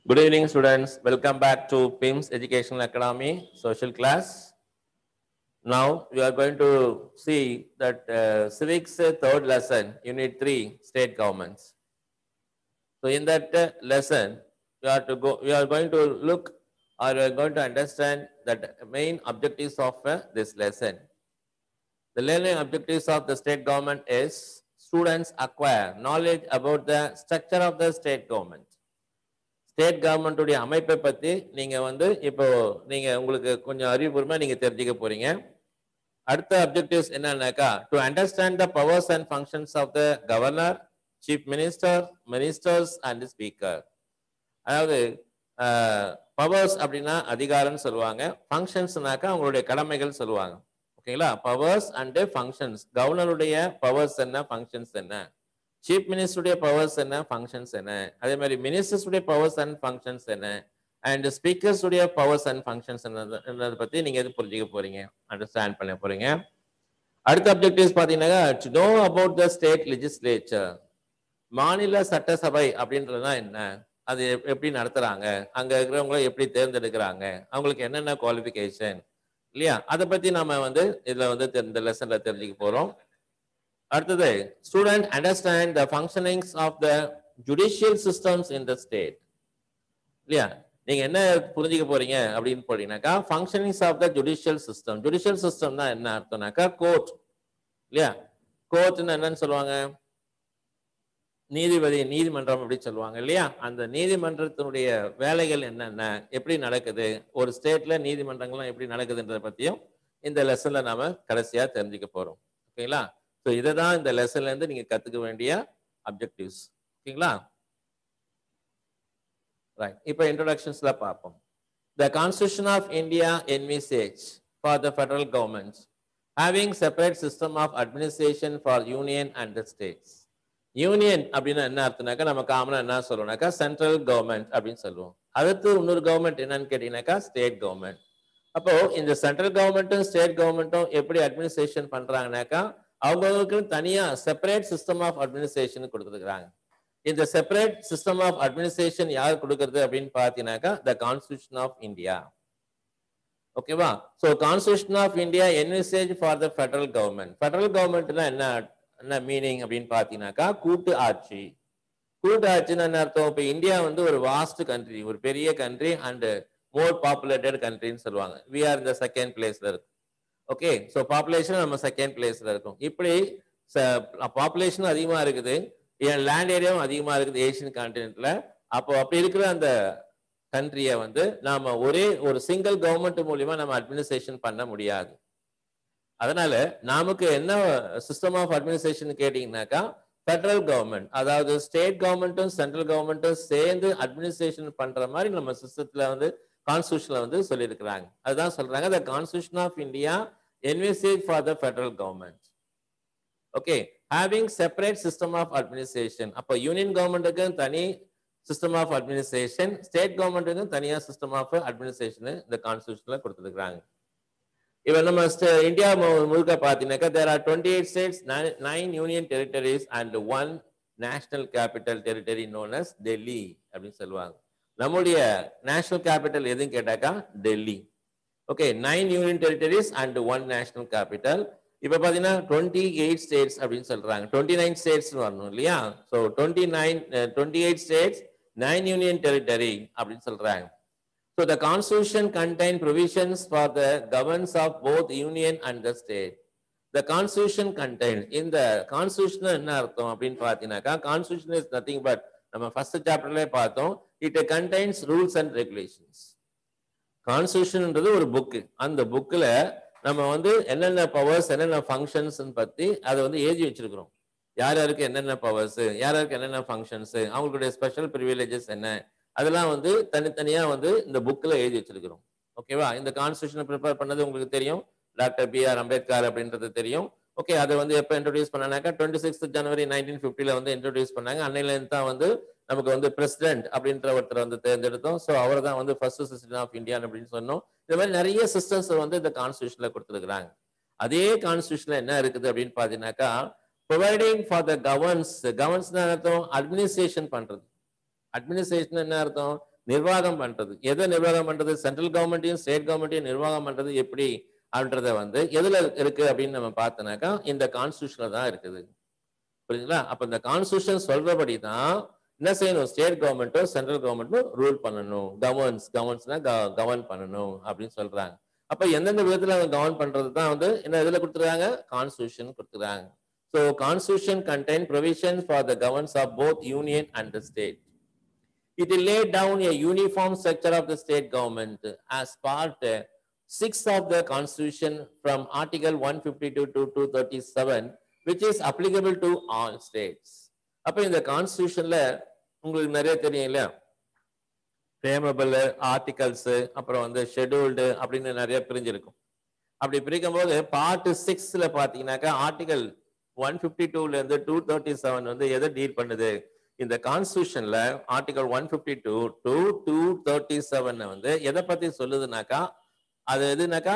Good evening, students. Welcome back to PIMS Educational Academy social class. Now we are going to see that uh, civics uh, third lesson, unit three, state governments. So in that uh, lesson, we are to go. We are going to look or we are going to understand that main objectives of uh, this lesson. The learning objectives of the state government is students acquire knowledge about the structure of the state government. State கவர்மெண்ட்டுடைய அமைப்பை பற்றி நீங்கள் வந்து இப்போ நீங்கள் உங்களுக்கு கொஞ்சம் அறிவுபூர்வமாக நீங்கள் தெரிஞ்சுக்க போறீங்க அடுத்த அப்ஜெக்டிவ்ஸ் என்னன்னாக்கா to understand the powers and functions of the governor chief minister ministers and speaker அதாவது பவர்ஸ் அப்படின்னா அதிகாரம்னு சொல்லுவாங்க ஃபங்க்ஷன்ஸ்னாக்கா அவங்களுடைய கடமைகள் சொல்லுவாங்க ஓகேங்களா பவர்ஸ் அண்ட் ஃபங்க்ஷன்ஸ் கவர்னருடைய பவர்ஸ் என்ன ஃபங்க்ஷன்ஸ் என்ன சீஃப் மினிஸ்டருடைய பவர்ஸ் என்ன ஃபங்க்ஷன்ஸ் என்ன அதே மாதிரி மினிஸ்டர்ஸுடைய பவர்ஸ் அண்ட் ஃபங்க்ஷன்ஸ் என்ன அண்ட் ஸ்பீக்கர்ஸுடைய பவர்ஸ் அண்ட் ஃபங்க்ஷன்ஸ் என்னதை பற்றி நீங்கள் எது புரிஞ்சுக்க போறீங்க அண்டர்ஸ்டாண்ட் பண்ண போறீங்க அடுத்த அப்ஜெக்டிவ்ஸ் பார்த்தீங்கன்னா to know about the state legislature மாநில சட்டசபை அப்படின்றதுனா என்ன அது எப்படி நடத்துறாங்க அங்க இருக்கிறவங்கள எப்படி தேர்ந்தெடுக்கிறாங்க அவங்களுக்கு என்னென்ன குவாலிஃபிகேஷன் இல்லையா அதை பத்தி நாம வந்து இதுல வந்து இந்த லெசன்ல தெரிஞ்சுக்க போறோம் அடுத்தது student understand the functionings of the judicial systems in the state இல்லையா நீங்க என்ன புரிஞ்சுக்க போறீங்க அப்படின்னு போறீங்கன்னாக்கா functionings of the judicial system judicial system தான் என்ன அர்த்தம்னாக்கா கோர்ட் இல்லையா கோர்ட்னு என்னன்னு சொல்லுவாங்க நீதிபதி நீதிமன்றம் அப்படி சொல்லுவாங்க இல்லையா அந்த நீதிமன்றத்தினுடைய வேலைகள் என்னென்ன எப்படி நடக்குது ஒரு ஸ்டேட்ல நீதிமன்றங்கள்லாம் எப்படி நடக்குதுன்றத பத்தியும் இந்த லெசன்ல நாம கடைசியா தெரிஞ்சுக்க போறோம் ஓகேங்களா ஸோ இதை தான் இந்த லெசன்ல இருந்து நீங்க கத்துக்க வேண்டிய அப்ஜெக்டிவ்ஸ் ஓகேங்களா ரைட் இப்போ இன்ட்ரோடக்ஷன்ஸ்ல பார்ப்போம் the constitution of India envisage for the federal government having separate system of administration for union and the states union அப்படின்னு என்ன அர்த்தம்னாக்கா நம்ம காமனா என்ன சொல்லுவோம்னாக்கா சென்ட்ரல் கவர்மெண்ட் அப்படின்னு சொல்லுவோம் அடுத்து இன்னொரு கவர்மெண்ட் என்னன்னு கேட்டீங்கன்னாக்கா ஸ்டேட் கவர்மெண்ட் அப்போ இந்த சென்ட்ரல் கவர்மெண்ட்டும் ஸ்டேட் கவர்மெண்ட்டும் எப்படி அட்மினிஸ்ட்ரேஷன் பண்றாங்கனாக்கா அவங்களுக்கு தனியா செப்பரேட் சிஸ்டம் ஆஃப் அட்மினிஸ்ட்ரேஷன் கொடுத்துருக்காங்க இந்த செப்பரேட் சிஸ்டம் ஆஃப் அட்மினிஸ்ட்ரேஷன் யார் கொடுக்கறது அப்படின்னு பார்த்தீங்கன்னாக்கா த கான்ஸ்டியூஷன் ஆஃப் இந்தியா ஓகேவா so constitution of India envisage for the federal government federal கவர்மெண்ட்னா என்ன என்ன மீனிங் அப்படின்னு பார்த்தீங்கன்னாக்கா கூட்டு ஆட்சி கூட்டு ஆட்சின்னு என்ன அர்த்தம் இப்போ இந்தியா வந்து ஒரு வாஸ்ட் கண்ட்ரி ஒரு பெரிய கண்ட்ரி அண்ட் மோர் பாப்புலேட்டட் கண்ட்ரின்னு சொல்லுவாங்க வி ஆர் இந்த செகண்ட் பிளேஸ்ல இருக்கும் ஓகே ஸோ பாப்புலேஷன் நம்ம செகண்ட் பிளேஸ்ல இருக்கும் இப்படி பாப்புலேஷன் அதிகமா இருக்குது லேண்ட் ஏரியாவும் அதிகமா இருக்குது ஏசியன் கான்டினென்ட்ல அப்போ அப்படி இருக்கிற அந்த கண்ட்ரியை வந்து நாம ஒரே ஒரு சிங்கிள் கவர்மெண்ட் மூலியமா நம்ம அட்மினிஸ்ட்ரேஷன் பண்ண முடியாது அதனால நமக்கு என்ன சிஸ்டம் ஆஃப் அட்மினிஸ்ட்ரேஷன் கேட்டீங்கன்னாக்கா ஃபெடரல் கவர்மெண்ட் அதாவது ஸ்டேட் கவர்மெண்ட்டும் சென்ட்ரல் கவர்மெண்ட்டும் சேர்ந்து அட்மினிஸ்ட்ரேஷன் பண்ற மாதிரி நம்ம சிஸ்டத்துல வந்து கான்ஸ்டியூஷன்ல வந்து சொல்லியிருக்கிறாங்க அதுதான் சொல்றாங்க the constitution of India envisage for the federal government okay having separate system of administration அப்போ யூனியன் கவர்மெண்ட்டுக்கு தனி சிஸ்டம் ஆஃப் அட்மினிஸ்ட்ரேஷன் ஸ்டேட் கவர்மெண்ட்டுக்கு தனியா சிஸ்டம் ஆஃப் அட்மினிஸ்ட்ரேஷன் இந்த கான்ஸ்டியூஷன்ல கொடுத்துருக்காங்க இப்போ நம்ம இந்தியா முழுக்க பார்த்தீங்கன்னாக்கா there are twenty eight states nine union territories and one national capital territory known as Delhi அப்படின்னு சொல்லுவாங்க நம்முடைய நேஷனல் கேபிட்டல் எதுன்னு கேட்டாக்கா Delhi okay nine union territories and one national capital இப்போ பார்த்தீங்கன்னா டுவெண்ட்டி எயிட் ஸ்டேட்ஸ் அப்படின்னு சொல்றாங்க டுவெண்ட்டி நைன் ஸ்டேட்ஸ் வரணும் இல்லையா so twenty nine twenty eight states nine union territory அப்படின்னு சொல்றாங்க So the constitution contain provisions for the governance of both union and the state. The constitution contains in the constitution என்ன அர்த்தம் அப்படின்னு பார்த்தீங்கன்னாக்கா constitution is nothing but நம்ம first சாப்டர்ல பார்த்தோம் it contains rules and regulations கான்ஸ்டியூஷன்ன்றது ஒரு புக்கு அந்த புக்கில் நம்ம வந்து என்னென்ன பவர்ஸ் என்னென்ன ஃபங்க்ஷன்ஸ் பத்தி அதை வந்து எழுதி வச்சிருக்கிறோம் யார் யாருக்கு என்னென்ன பவர்ஸ் யார் யாருக்கு என்னென்ன ஃபங்க்ஷன்ஸ் அவங்களுடைய ஸ்பெஷல் ப்ரிவிலேஜஸ் என்ன அதெல்லாம் வந்து தனித்தனியா வந்து இந்த புக்கில் எழுதி வச்சிருக்கிறோம் ஓகேவா இந்த கான்ஸ்டியூஷனை ப்ரிப்பேர் பண்ணது உங்களுக்கு தெரியும் டாக்டர் பி ஆர் அம்பேத்கர் அப்படின்றது தெரியும் ஓகே அதை வந்து எப்போ இன்ட்ரோடியூஸ் பண்ணாக்கா டுவெண்ட்டி சிக்ஸ் ஜனவரி நைன்டீன் ஃபிஃப்டியில் வந்து இன்ட்ரோடியூஸ் பண்ணாங்க அன்னையிலேருந்து தான் வந்து நமக்கு வந்து பிரசிடென்ட் அப்படின்ற ஒருத்தர் வந்து தேர்ந்தெடுத்தோம் ஸோ அவர் தான் வந்து ஃபர்ஸ்ட் சிஸ்டம் ஆஃப் இந்தியா அப்படின்னு சொன்னோம் இந்த மாதிரி நிறைய சிஸ்டம்ஸ் வந்து இந்த கான்ஸ்டியூஷனில் கொடுத்துருக்குறாங்க அதே கான்ஸ்டியூஷன்ல என்ன இருக்குது அப்படின்னு பார்த்தீங்கன்னாக்கா providing for the governance governance அர்த்தம் அட்மினிஸ்ட்ரேஷன் பண்றது அட்மினிஸ்ட்ரேஷன் என்ன அர்த்தம் நிர்வாகம் பண்றது எதை நிர்வாகம் பண்றது சென்ட்ரல் கவர்மெண்ட்டையும் ஸ்டேட் கவர்மெண்ட்டையும் நிர்வாகம் பண்றது எப்படி அப்படின்றத வந்து எதுல இருக்கு அப்படின்னு நம்ம பார்த்தோம்னாக்கா இந்த கான்ஸ்டியூஷன்ல தான் இருக்குது புரியுதுங்களா அப்ப இந்த கான்ஸ்டியூஷன் சொல்றபடி தான் என்ன செய்யணும் ஸ்டேட் கவர்மெண்ட்டும் சென்ட்ரல் கவர்மெண்ட்டும் ரூல் பண்ணணும் கவர்னன்ஸ் கவர்னன்ஸ்னா கவர்ன் பண்ணணும் அப்படின்னு சொல்றாங்க அப்ப எந்தெந்த விதத்துல அவங்க கவர்ன் பண்றது தான் வந்து என்ன இதுல கொடுத்துருக்காங்க கான்ஸ்டியூஷன் கொடுத்துருக்காங்க so constitution contain provision for the governance of both union and the state It will lay down a uniform structure of the state government as part uh, 6 of the constitution from article 152 to 237 which is applicable to all states. அப்ப இந்த கான்ஸ்டியூஷன்ல உங்களுக்கு நிறைய தெரியும் இல்லையா ஃபேமபிள் articles அப்புறம் வந்து scheduled அப்படின்னு நிறைய பிரிஞ்சிருக்கும் அப்படி பிரிக்கும் போது பார்ட் சிக்ஸ்ல பாத்தீங்கன்னாக்கா ஆர்டிகல் ஒன் பிப்டி டூல இருந்து டூ தேர்ட்டி செவன் வந்து எதை டீல் பண்ணுது இந்த கான்ஸ்டியூஷன்ல article one fifty two to two thirty seven வந்து எதை பத்தி சொல்லுதுனாக்கா அது எதுனாக்கா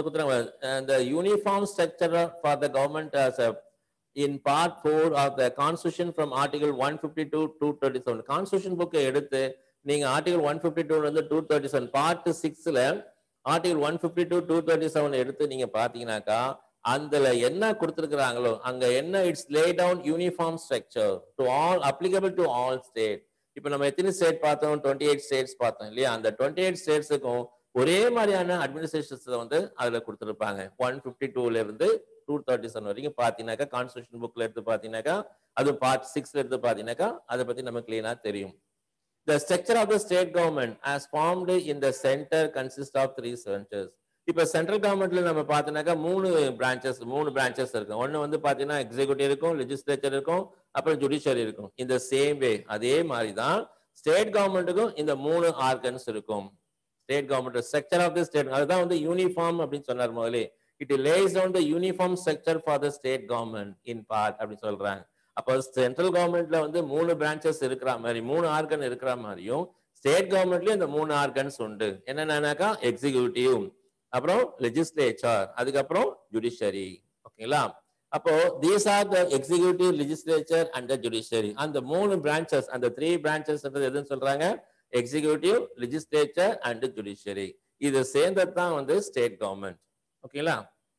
இந்த uniform structure for the government in part four of the constitution from article one fifty two two thirty seven constitution புக்கை எடுத்து நீங்க ஆர்டிகல் ஒன் பிப்டி டூல இருந்து டூ தேர்ட்டி செவன் பார்ட் சிக்ஸ்ல article one fifty two two thirty seven எடுத்து நீங்க பாத்தீங்கன்னாக்கா அதுல என்ன கொடுத்துருக்குறாங்களோ அங்க என்ன it's Leh down uniform structure to all applicable to all state இப்போ நம்ம எத்தனை ஸ்டேட் பார்த்தோம் டுவெண்ட்டி எயிட் ஸ்டேட்ஸ் பார்த்தோம் இல்லையா அந்த டுவெண்ட்டி எயிட் ஸ்டேட்ஸுக்கும் ஒரே மாதிரியான அட்மினிஸ்ட்ரேஷன்ஸ் வந்து அதுல கொடுத்துருப்பாங்க ஒன் பிப்டி டூல இருந்து டூ தேர்ட்டி செவன் வரைக்கும் பாத்தீங்கன்னாக்கா கான்ஸ்டியூஷன் புக்ல எடுத்து பாத்தீங்கன்னாக்கா அது பார்ட் சிக்ஸ்ல எடுத்து பாத்தீங்கன்னாக்கா அதை பத்தி நமக்கு கிளீனா தெரியும் The structure of the state government as formed in the center consists of three branches. இப்ப சென்ட்ரல் கவர்மெண்ட்ல நம்ம பார்த்தோம்னாக்கா மூணு பிரான்ச்சஸ் மூணு பிரான்ச்சஸ் இருக்கும் ஒன்னு வந்து பாத்தீங்கன்னா எக்ஸிகூட்டிவ் இருக்கும் லெஜிஸ்லேச்சர் இருக்கும் அப்புறம் ஜுடிஷியரி இருக்கும் இந்த சேம் வே அதே மாதிரி தான் ஸ்டேட் கவர்மெண்ட்டுக்கும் இந்த மூணு ஆர்கன்ஸ் இருக்கும் state government structure of the state அதுதான் வந்து யூனிஃபார்ம் அப்படின்னு சொன்னார் முதலே it lays on the uniform structure for the state government in part அப்படின்னு சொல்றாங்க அப்போ சென்ட்ரல் கவர்மெண்ட்ல வந்து மூணு பிரான்ச்சஸ் இருக்கிற மாதிரி மூணு ஆர்கன் இருக்கிற மாதிரியும் ஸ்டேட் கவர்மெண்ட்லயும் இந்த மூணு ஆர்கன்ஸ் உண்டு என்னென்னாக்கா எக்ஸிக்யூட்டிவ் அப்புறம் லெஜிஸ்லேச்சர் அதுக்கப்புறம் ஜுடிஷியரி ஓகேங்களா அப்போ these are the executive legislature and the judiciary அந்த மூணு பிரான்ச்சஸ் அந்த த்ரீ பிரான்ச்சஸ் எதுன்னு சொல்றாங்க எக்ஸிக்யூட்டிவ் லெஜிஸ்லேச்சர் அண்ட் ஜுடிஷியரி இது சேர்ந்தது தான் வந்து ஸ்டேட் கவர்மெண்ட் ஓகேங்களா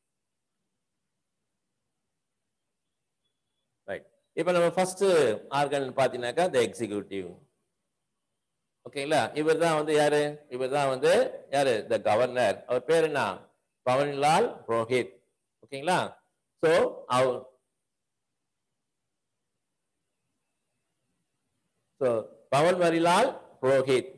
ரைட் இப்போ நம்ம ஃபர்ஸ்ட் ஆர்கன் பார்த்தீங்கன்னாக்கா த எக்ஸிக்யூட்டிவ் ஓகேங்களா இவர் தான் வந்து யாரு இவர் தான் வந்து யாரு த கவர்னர் அவர் பேர் என்ன பவன்லால் புரோஹித் ஓகேங்களா சோ அவர் ஸோ பவன் மரிலால் புரோஹித்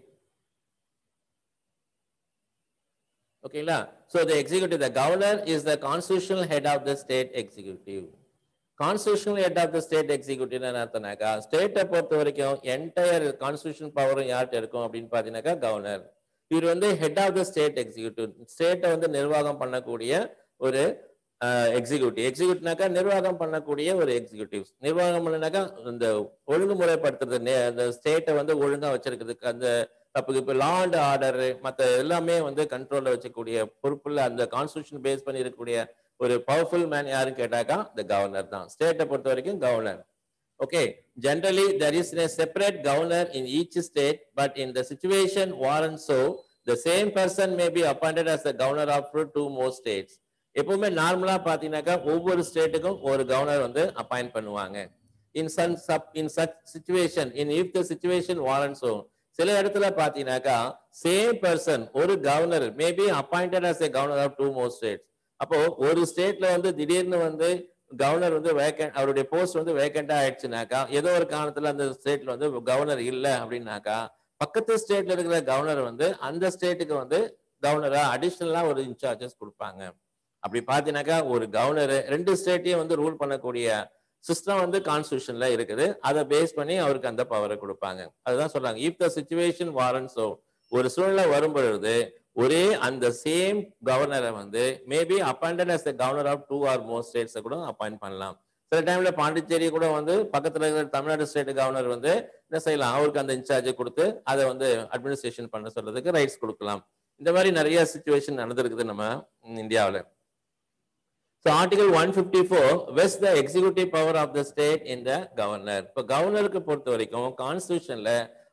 ஓகேங்களா so the executive the governor is the constitutional head of the state executive constitutional head of the state executive அர்த்தம்னாக்கா ஸ்டேட்டை பொறுத்த வரைக்கும் என்டையர் கான்ஸ்டியூஷன் பவரும் யார்கிட்ட இருக்கும் அப்படின்னு பார்த்தீங்கன்னாக்கா கவர்னர் இவர் வந்து head of the state executive ஸ்டேட்டை வந்து நிர்வாகம் பண்ணக்கூடிய ஒரு எக்ஸிக்யூட்டிவ் எக்ஸிக்யூட்டிவ்னாக்கா நிர்வாகம் பண்ணக்கூடிய ஒரு எக்ஸிக்யூட்டிவ் நிர்வாகம் பண்ணனாக்கா இந்த ஒழுங்குமுறைப்படுத்துறது அந்த ஸ்டேட்டை வந்து ஒழுங்கா வச்சிருக்கிறதுக்கு அந்த அப்போ இப்போ லா அண்ட் ஆர்டர் மற்ற எல்லாமே வந்து கண்ட்ரோல்ல வச்சக்கூடிய பொறுப்புல அந்த கான்ஸ்டியூஷன் பேஸ் பண்ணி இருக்கக்கூடிய ஒரு பவர்ஃபுல் மேன் யாருன்னு கேட்டாக்கா இந்த கவர்னர் தான் ஸ்டேட்டை பொறுத்த வரைக்கும் governor okay generally there is a separate governor in each state but in the situation warrant so the same person may be appointed as the governor of two more states எப்பவுமே நார்மலா பாத்தீங்கன்னாக்கா ஒவ்வொரு ஸ்டேட்டுக்கும் ஒரு governor வந்து appoint பண்ணுவாங்க in sun sub in such situation in if the situation warrant so சில இடத்துல பாத்தீங்கன்னாக்கா சேம் பர்சன் ஒரு governor maybe appointed as a governor of two more states அப்போ ஒரு ஸ்டேட்ல வந்து திடீர்னு வந்து கவர்னர் வந்து வேக்கண்ட் அவருடைய போஸ்ட் வந்து வேக்கண்டா ஆயிடுச்சுனாக்கா ஏதோ ஒரு காரணத்துல அந்த ஸ்டேட்ல வந்து கவர்னர் இல்ல அப்படின்னாக்கா பக்கத்து ஸ்டேட்ல இருக்கிற கவர்னர் வந்து அந்த ஸ்டேட்டுக்கு வந்து கவர்னரா அடிஷ்னலா ஒரு இன்சார்ஜஸ் கொடுப்பாங்க அப்படி பாத்தீங்கன்னாக்கா ஒரு கவர்னர் ரெண்டு ஸ்டேட்டையும் வந்து ரூல் பண்ணக்கூடிய சிஸ்டம் வந்து கான்ஸ்டியூஷன்ல இருக்குது அதை பேஸ் பண்ணி அவருக்கு அந்த பவரை கொடுப்பாங்க அதுதான் சொல்றாங்க if the situation warrant so ஒரு சூழ்நிலை வரும் பொழுது ஒரே அந்த சேம் கவர்னரை வந்து maybe appointed as the governor of two or more ஸ்டேட்ஸை கூட அப்பாயிண்ட் பண்ணலாம் சில டைம்ல பாண்டிச்சேரி கூட வந்து பக்கத்துல இருக்கிற தமிழ்நாடு ஸ்டேட் கவர்னர் வந்து என்ன செய்யலாம் அவருக்கு அந்த இன்சார்ஜை கொடுத்து அதை வந்து அட்மினிஸ்ட்ரேஷன் பண்ண சொல்றதுக்கு ரைட்ஸ் கொடுக்கலாம் இந்த மாதிரி நிறைய சுச்சுவேஷன் நடந்திருக்குது நம்ம இந்தியாவில் so article one fifty four vest the executive power of the state in the governor இப்போ கவர்னருக்கு பொறுத்த வரைக்கும் கான்ஸ்டியூஷன்ல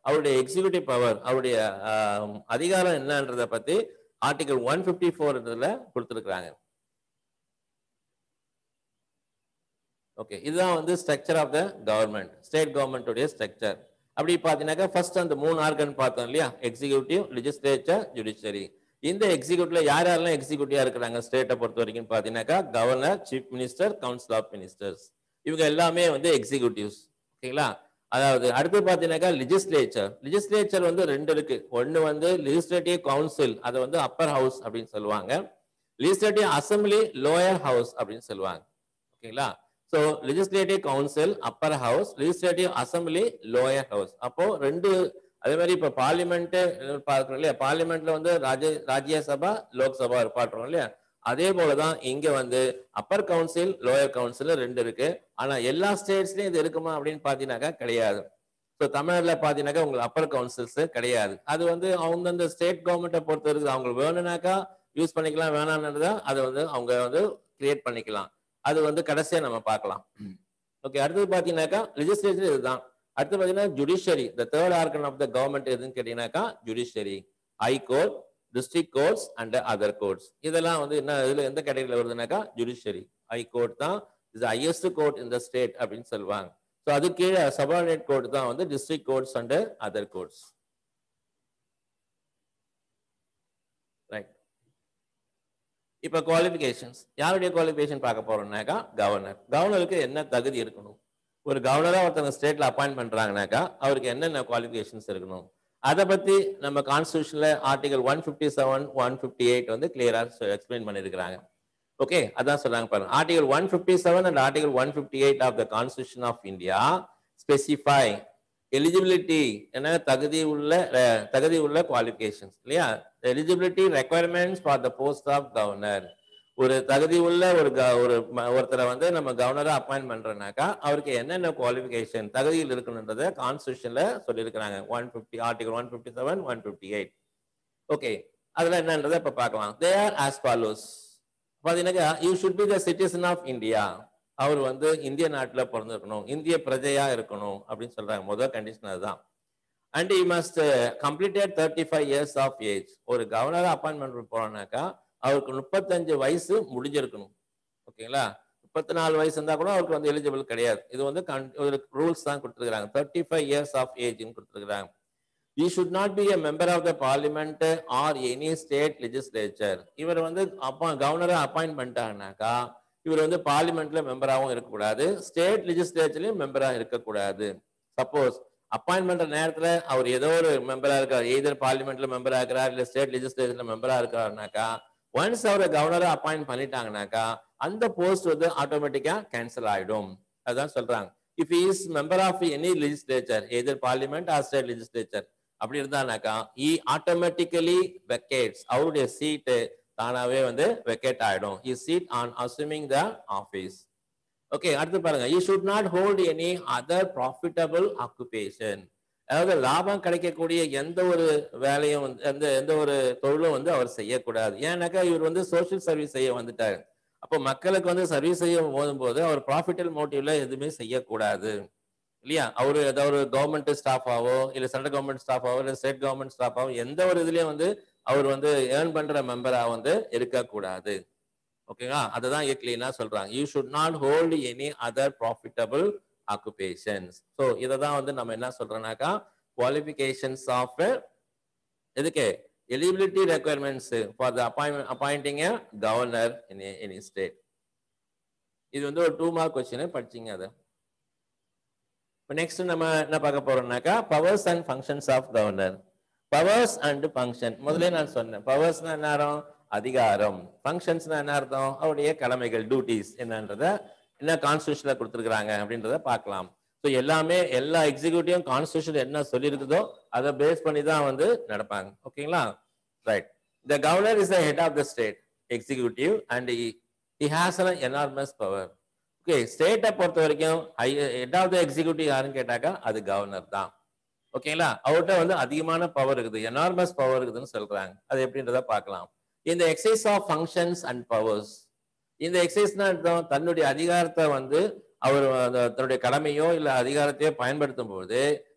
அவருடைய எக்ஸிகியூட்டிவ் பவர் அவருடைய ஆஹ், அதிகாரம் என்னன்றத பத்தி ஆர்டிகல் ஒன் பிப்டி ஃபோர் இதுல கொடுத்துருக்காங்க ஓகே இதுதான் வந்து structure of the government state கவர்மெண்ட்டுடைய ஸ்ட்ரக்சர் அப்படி பார்த்தீங்கன்னாக்கா ஃபர்ஸ்ட் அந்த மூணு ஆர்கன் பார்த்தோம் இல்லையா எக்ஸிகியூட்டிவ் லெஜிஸ்லேச்சர் ஜுடிஷியரி இந்த எக்ஸிக்யூட்டிவ்ல யார் யாரெல்லாம் எக்ஸிக்யூட்டிவா இருக்கிறாங்க ஸ்டேட்டை பொறுத்த வரைக்கும் பார்த்தீங்கன்னாக்கா governor chief minister council of ministers இவங்க எல்லாமே வந்து எக்ஸிக்யூட்டிவ்ஸ் ஓகேங்களா அதாவது அடுத்து பார்த்தீங்கன்னாக்கா லெஜிஸ்லேச்சர் லெஜிஸ்லேச்சர் வந்து ரெண்டு இருக்கு ஒன்று வந்து லெஜிஸ்லேட்டிவ் கவுன்சில் அதை வந்து அப்பர் ஹவுஸ் அப்படின்னு சொல்லுவாங்க லெஜிஸ்லேட்டிவ் அசம்பிளி லோயர் ஹவுஸ் அப்படின்னு சொல்லுவாங்க ஓகேங்களா so legislative council upper house legislative assembly lower house அப்போ ரெண்டு அதே மாதிரி இப்போ பார்லிமெண்ட் பார்க்குறோம் இல்லையா பார்லிமெண்ட்ல வந்து ராஜ்ய ராஜ்யசபா லோக்சபா பாட்டுறோம் இல்லையா அதே போலதான் இங்க வந்து அப்பர் கவுன்சில் லோயர் கவுன்சில் ரெண்டு இருக்கு ஆனா எல்லா ஸ்டேட்ஸ்லயும் இது இருக்குமா அப்படின்னு பாத்தீங்கன்னாக்கா கிடையாது ஸோ தமிழ்நாட்டில் பார்த்தீங்கன்னாக்கா உங்களுக்கு அப்பர் கவுன்சில்ஸ் கிடையாது அது வந்து அந்தந்த ஸ்டேட் கவர்மெண்ட்டை பொறுத்த வரைக்கும் அவங்களுக்கு வேணும்னாக்கா யூஸ் பண்ணிக்கலாம் வேணாம்ன்றதா அதை வந்து அவங்க வந்து கிரியேட் பண்ணிக்கலாம் அது வந்து கடைசியா நம்ம பார்க்கலாம் ஓகே அடுத்தது பார்த்தீங்கன்னாக்கா லெஜிஸ்லேச்சர் இதுதான் அடுத்து பார்த்தீங்கன்னா judiciary the third organ of the government எதுன்னு கேட்டீங்கன்னாக்கா judiciary high court district courts and other courts இதெல்லாம் வந்து என்ன இதுல எந்த கேட்டகரியில் வருதுனாக்கா ஜுடிஷியரி ஹை கோர்ட் தான் இஸ் ஹையஸ்ட் கோர்ட் இந்த ஸ்டேட் அப்படின்னு சொல்லுவாங்க ஸோ அது கீழே சபார்டினேட் கோர்ட் தான் வந்து district courts and other courts right இப்போ குவாலிஃபிகேஷன்ஸ் யாருடைய குவாலிஃபிகேஷன் பார்க்க போறோம்னாக்கா கவர்னர் கவர்னருக்கு என்ன தகுதி இருக்கணும் ஒரு கவர்னரா ஒருத்தவங்க ஸ்டேட்ல அப்பாயிண்ட் பண்றாங்கனாக்கா அவருக்கு என்னென்ன குவாலிஃபிகேஷன்ஸ் இருக்கணும் அதை பத்தி நம்ம கான்ஸ்டியூஷன்ல article one fifty seven one fifty eight வந்து கிளியரா எக்ஸ்பிளைன் பண்ணியிருக்கிறாங்க ஓகே அதான் சொல்றாங்க பாருங்க article one fifty seven and article one fifty eight of the constitution of India specify eligibility என்ன தகுதி உள்ள அஹ், தகுதி உள்ள குவாலிஃபிகேஷன்ஸ் இல்லையா eligibility requirements for the post of governor ஒரு தகுதி உள்ள ஒரு க- ஒரு ம- ஒருத்தரை வந்து நம்ம கவர்னரா அப்பாயின்ட் பண்றோம்னாக்கா அவருக்கு என்னென்ன குவாலிஃபிகேஷன் தகுதியில் இருக்கணுன்றத கான்ஸ்டியூஷன்ல சொல்லியிருக்கிறாங்க one fifty article one fifty seven one fifty eight okay அதுல என்னன்றதை இப்ப பார்க்கலாம் தே ஆர் ஆஸ் ஃபாலோஸ் பாத்தீங்கன்னாக்கா you should be the citizen of India அவர் வந்து இந்திய நாட்டுல பிறந்திருக்கணும் இந்திய பிரஜையா இருக்கணும் அப்படின்னு சொல்றாங்க முதல் கண்டிஷன் அதுதான் and you must completed thirty five years of age ஒரு கவர்னரா அப்பாயின்மெண்ட் போறோம்னாக்கா அவருக்கு முப்பத்தஞ்சு வயசு முடிஞ்சிருக்கணும் ஓகேங்களா முப்பத்தி நாலு வயசு இருந்தா கூட அவருக்கு வந்து எலிஜிபிள் கிடையாது இது வந்து con- ஒரு ரூல்ஸ் தான் கொடுத்துருக்காங்க தேர்ட்டி ஃபைவ் இயர்ஸ் ஆஃப் ஏஜ்னு கொடுத்துருக்காங்க he should not be a member of the parliament or any state legislature இவர் வந்து அப்பா கவர்னரை அப்பாயிண்ட் பண்ணிட்டாங்கனாக்கா இவர் வந்து பார்லிமெண்ட்ல மெம்பராகவும் இருக்கக்கூடாது ஸ்டேட் லெஜிஸ்லேச்சர்லயும் மெம்பரா இருக்கக்கூடாது சப்போஸ் அப்பாயின்ட் பண்ற நேரத்துல அவர் ஏதோ ஒரு மெம்பரா இருக்கார் எய்தர் பார்லிமெண்ட்ல மெம்பரா இருக்கிறார் இல்ல ஸ்டேட் லெஜிஸ்லேச்சர்ல மெம்பரா இருக்காருனாக்கா ஒன்ஸ் அவரை கவர்னரை அப்பாயிண்ட் பண்ணிட்டாங்கனாக்கா அந்த போஸ்ட் வந்து ஆட்டோமேட்டிக்கா கேன்சல் ஆயிடும் அதான் சொல்றாங்க if is member of any legislature either parliament or state legislature அப்படி இருந்தானாக்கா இ ஆட்டோமேட்டிக்கலி வெக்கேட்ஸ் அவருடைய சீட்டு தானாவே வந்து வெக்கேட் ஆயிடும் he seat on assuming the office okay அடுத்து பாருங்க you should not hold any other profitable occupation அதாவது லாபம் கிடைக்கக்கூடிய எந்த ஒரு வேலையும் வந்து எந்த எந்த ஒரு தொழிலும் வந்து அவர் செய்யக்கூடாது ஏன்னாக்கா இவர் வந்து சோஷியல் சர்வீஸ் செய்ய வந்துட்டாரு அப்போ மக்களுக்கு வந்து சர்வீஸ் செய்ய போதும்போது அவர் ப்ராஃபிட்டல் மோட்டிவ்ல எதுவுமே செய்யக்கூடாது இல்லையா அவரு ஏதாவது ஒரு கவர்மெண்ட் ஸ்டாஃபாவோ இல்ல சென்ட்ரல் கவர்மெண்ட் ஸ்டாஃபாவோ இல்ல ஸ்டேட் கவர்மெண்ட் ஸ்டாஃபாவோ எந்த ஒரு இதுலயும் வந்து அவர் வந்து ஏர்ன் பண்ற மெம்பரா வந்து இருக்கக்கூடாது ஓகேங்களா அதுதான் இங்க கிளீனா சொல்றாங்க you should not hold any other profitable occupations so இதை தான் வந்து நம்ம என்ன சொல்றோம்னாக்கா குவாலிஃபிகேஷன்ஸ் ஆஃப் எதுக்கு eligibility requirements for the appointment appointing governor in any state இது வந்து ஒரு டூ மார்க் கொஸ்டின் படிச்சீங்க அதை இப்போ நெக்ஸ்ட் நம்ம என்ன பார்க்க போறோம்னாக்கா powers and functions of governor powers and function முதல்ல நான் சொன்னேன் பவர்ஸ்னா என்ன அர்த்தம் அதிகாரம் ஃபங்க்ஷன்ஸ்னா என்ன அர்த்தம் அவருடைய கடமைகள் டியூட்டிஸ் என்னன்றத என்ன கான்ஸ்டியூஷன்ல கொடுத்துருக்காங்க அப்படின்றத பார்க்கலாம் ஸோ எல்லாமே எல்லா எக்ஸிக்யூட்டிவும் கான்ஸ்டியூஷன் என்ன சொல்லியிருக்குதோ அதை பேஸ் பண்ணி தான் வந்து நடப்பாங்க ஓகேங்களா right the governor is the head of the state executive and he has an enormous power okay ஸ்டேட்டை பொறுத்த வரைக்கும் ஹெட் ஆஃப் த எக்ஸிக்யூட்டிவ் யாருன்னு கேட்டாக்கா அது கவர்னர் தான் ஓகேங்களா அவர்கிட்ட வந்து அதிகமான பவர் இருக்குது எனார்மஸ் பவர் இருக்குதுன்னு சொல்றாங்க அது எப்படின்றத பார்க்கலாம் இந்த excise of functions and powers இந்த எக்ஸைஸ்னா அர்த்தம் தன்னுடைய அதிகாரத்தை வந்து அவர் அந்த தன்னுடைய கடமையோ இல்ல அதிகாரத்தையோ பயன்படுத்தும் போது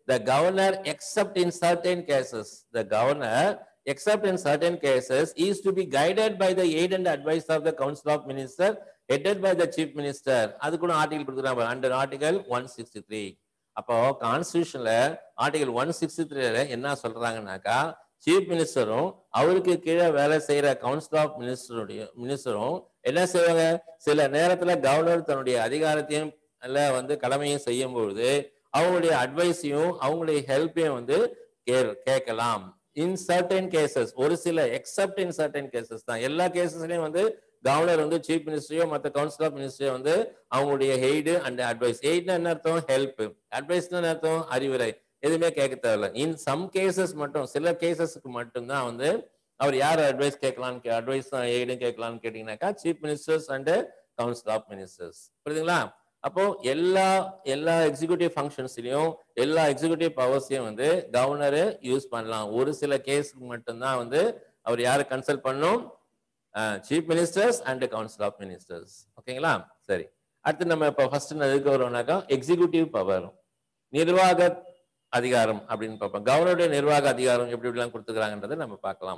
the governor except in certain cases the governor except in certain cases is to be guided by the aid and advice of the council of minister headed by the chief minister அது கூட article கொடுக்குறாங்க under article one sixty three அப்போ கான்ஸ்டியூஷன்ல article one sixty த்ரீல என்ன சொல்றாங்கன்னாக்கா chief மினிஸ்டரும் அவருக்கு கீழே வேலை செய்யற கவுன்சில் ஆஃப் மினிஸ்டருடைய மினிஸ்டரும் என்ன செய்வாங்க சில நேரத்துல கவர்னர் தன்னுடைய அதிகாரத்தையும் அல்ல வந்து கடமையும் செய்யும் பொழுது அவங்களுடைய அட்வைஸையும் அவங்களுடைய ஹெல்ப்பையும் வந்து கே- கேட்கலாம் இன் சர்டன் கேசஸ் ஒரு சில எக்ஸப்ட் இன் சர்டன் கேசஸ் தான் எல்லா கேசஸ்லயும் வந்து கவர்னர் வந்து சீஃப் மினிஸ்டரையோ மற்ற கவுன்சில் ஆஃப் மினிஸ்டரையோ வந்து அவங்களுடைய ஹெய்டு அண்ட் அட்வைஸ் ஹெய்ட்னா என்ன அர்த்தம் ஹெல்ப் அட்வைஸ்னா என்ன அர்த்தம் அறிவுரை எதுவுமே கேட்க தேவையில்ல இன் சம் கேசஸ் மட்டும் சில கேசஸ்க்கு மட்டும்தான் வந்து அவர் யார் அட்வைஸ் கேட்கலான்னு அட்வைஸ் எய்டும் கேட்கலாம்னு கேட்டீங்கன்னாக்கா chief ministers and council of ministers புரியுதுங்களா அப்போ எல்லா எல்லா எக்ஸிகியூட்டிவ் ஃபங்க்ஷன்ஸ்லயும் எல்லா எக்ஸிகியூட்டிவ் பவர்ஸையும் வந்து கவர்னரு யூஸ் பண்ணலாம் ஒரு சில கேஸ்க்கு மட்டும்தான் வந்து அவர் யாரை கன்சல்ட் பண்ணும் chief ministers and council of ministers ஓகேங்களா சரி அடுத்து நம்ம இப்போ ஃபர்ஸ்ட் எதுக்கு வருவோம்னாக்கா எக்ஸிகியூட்டிவ் பவர் நிர்வாக அதிகாரம் அப்படின்னு பார்ப்போம் கவர்னருடைய நிர்வாக அதிகாரம் எப்படி எப்படிலாம் கொடுத்துக்கிறாங்கன்றதை நம்ம பார்க்கலாம்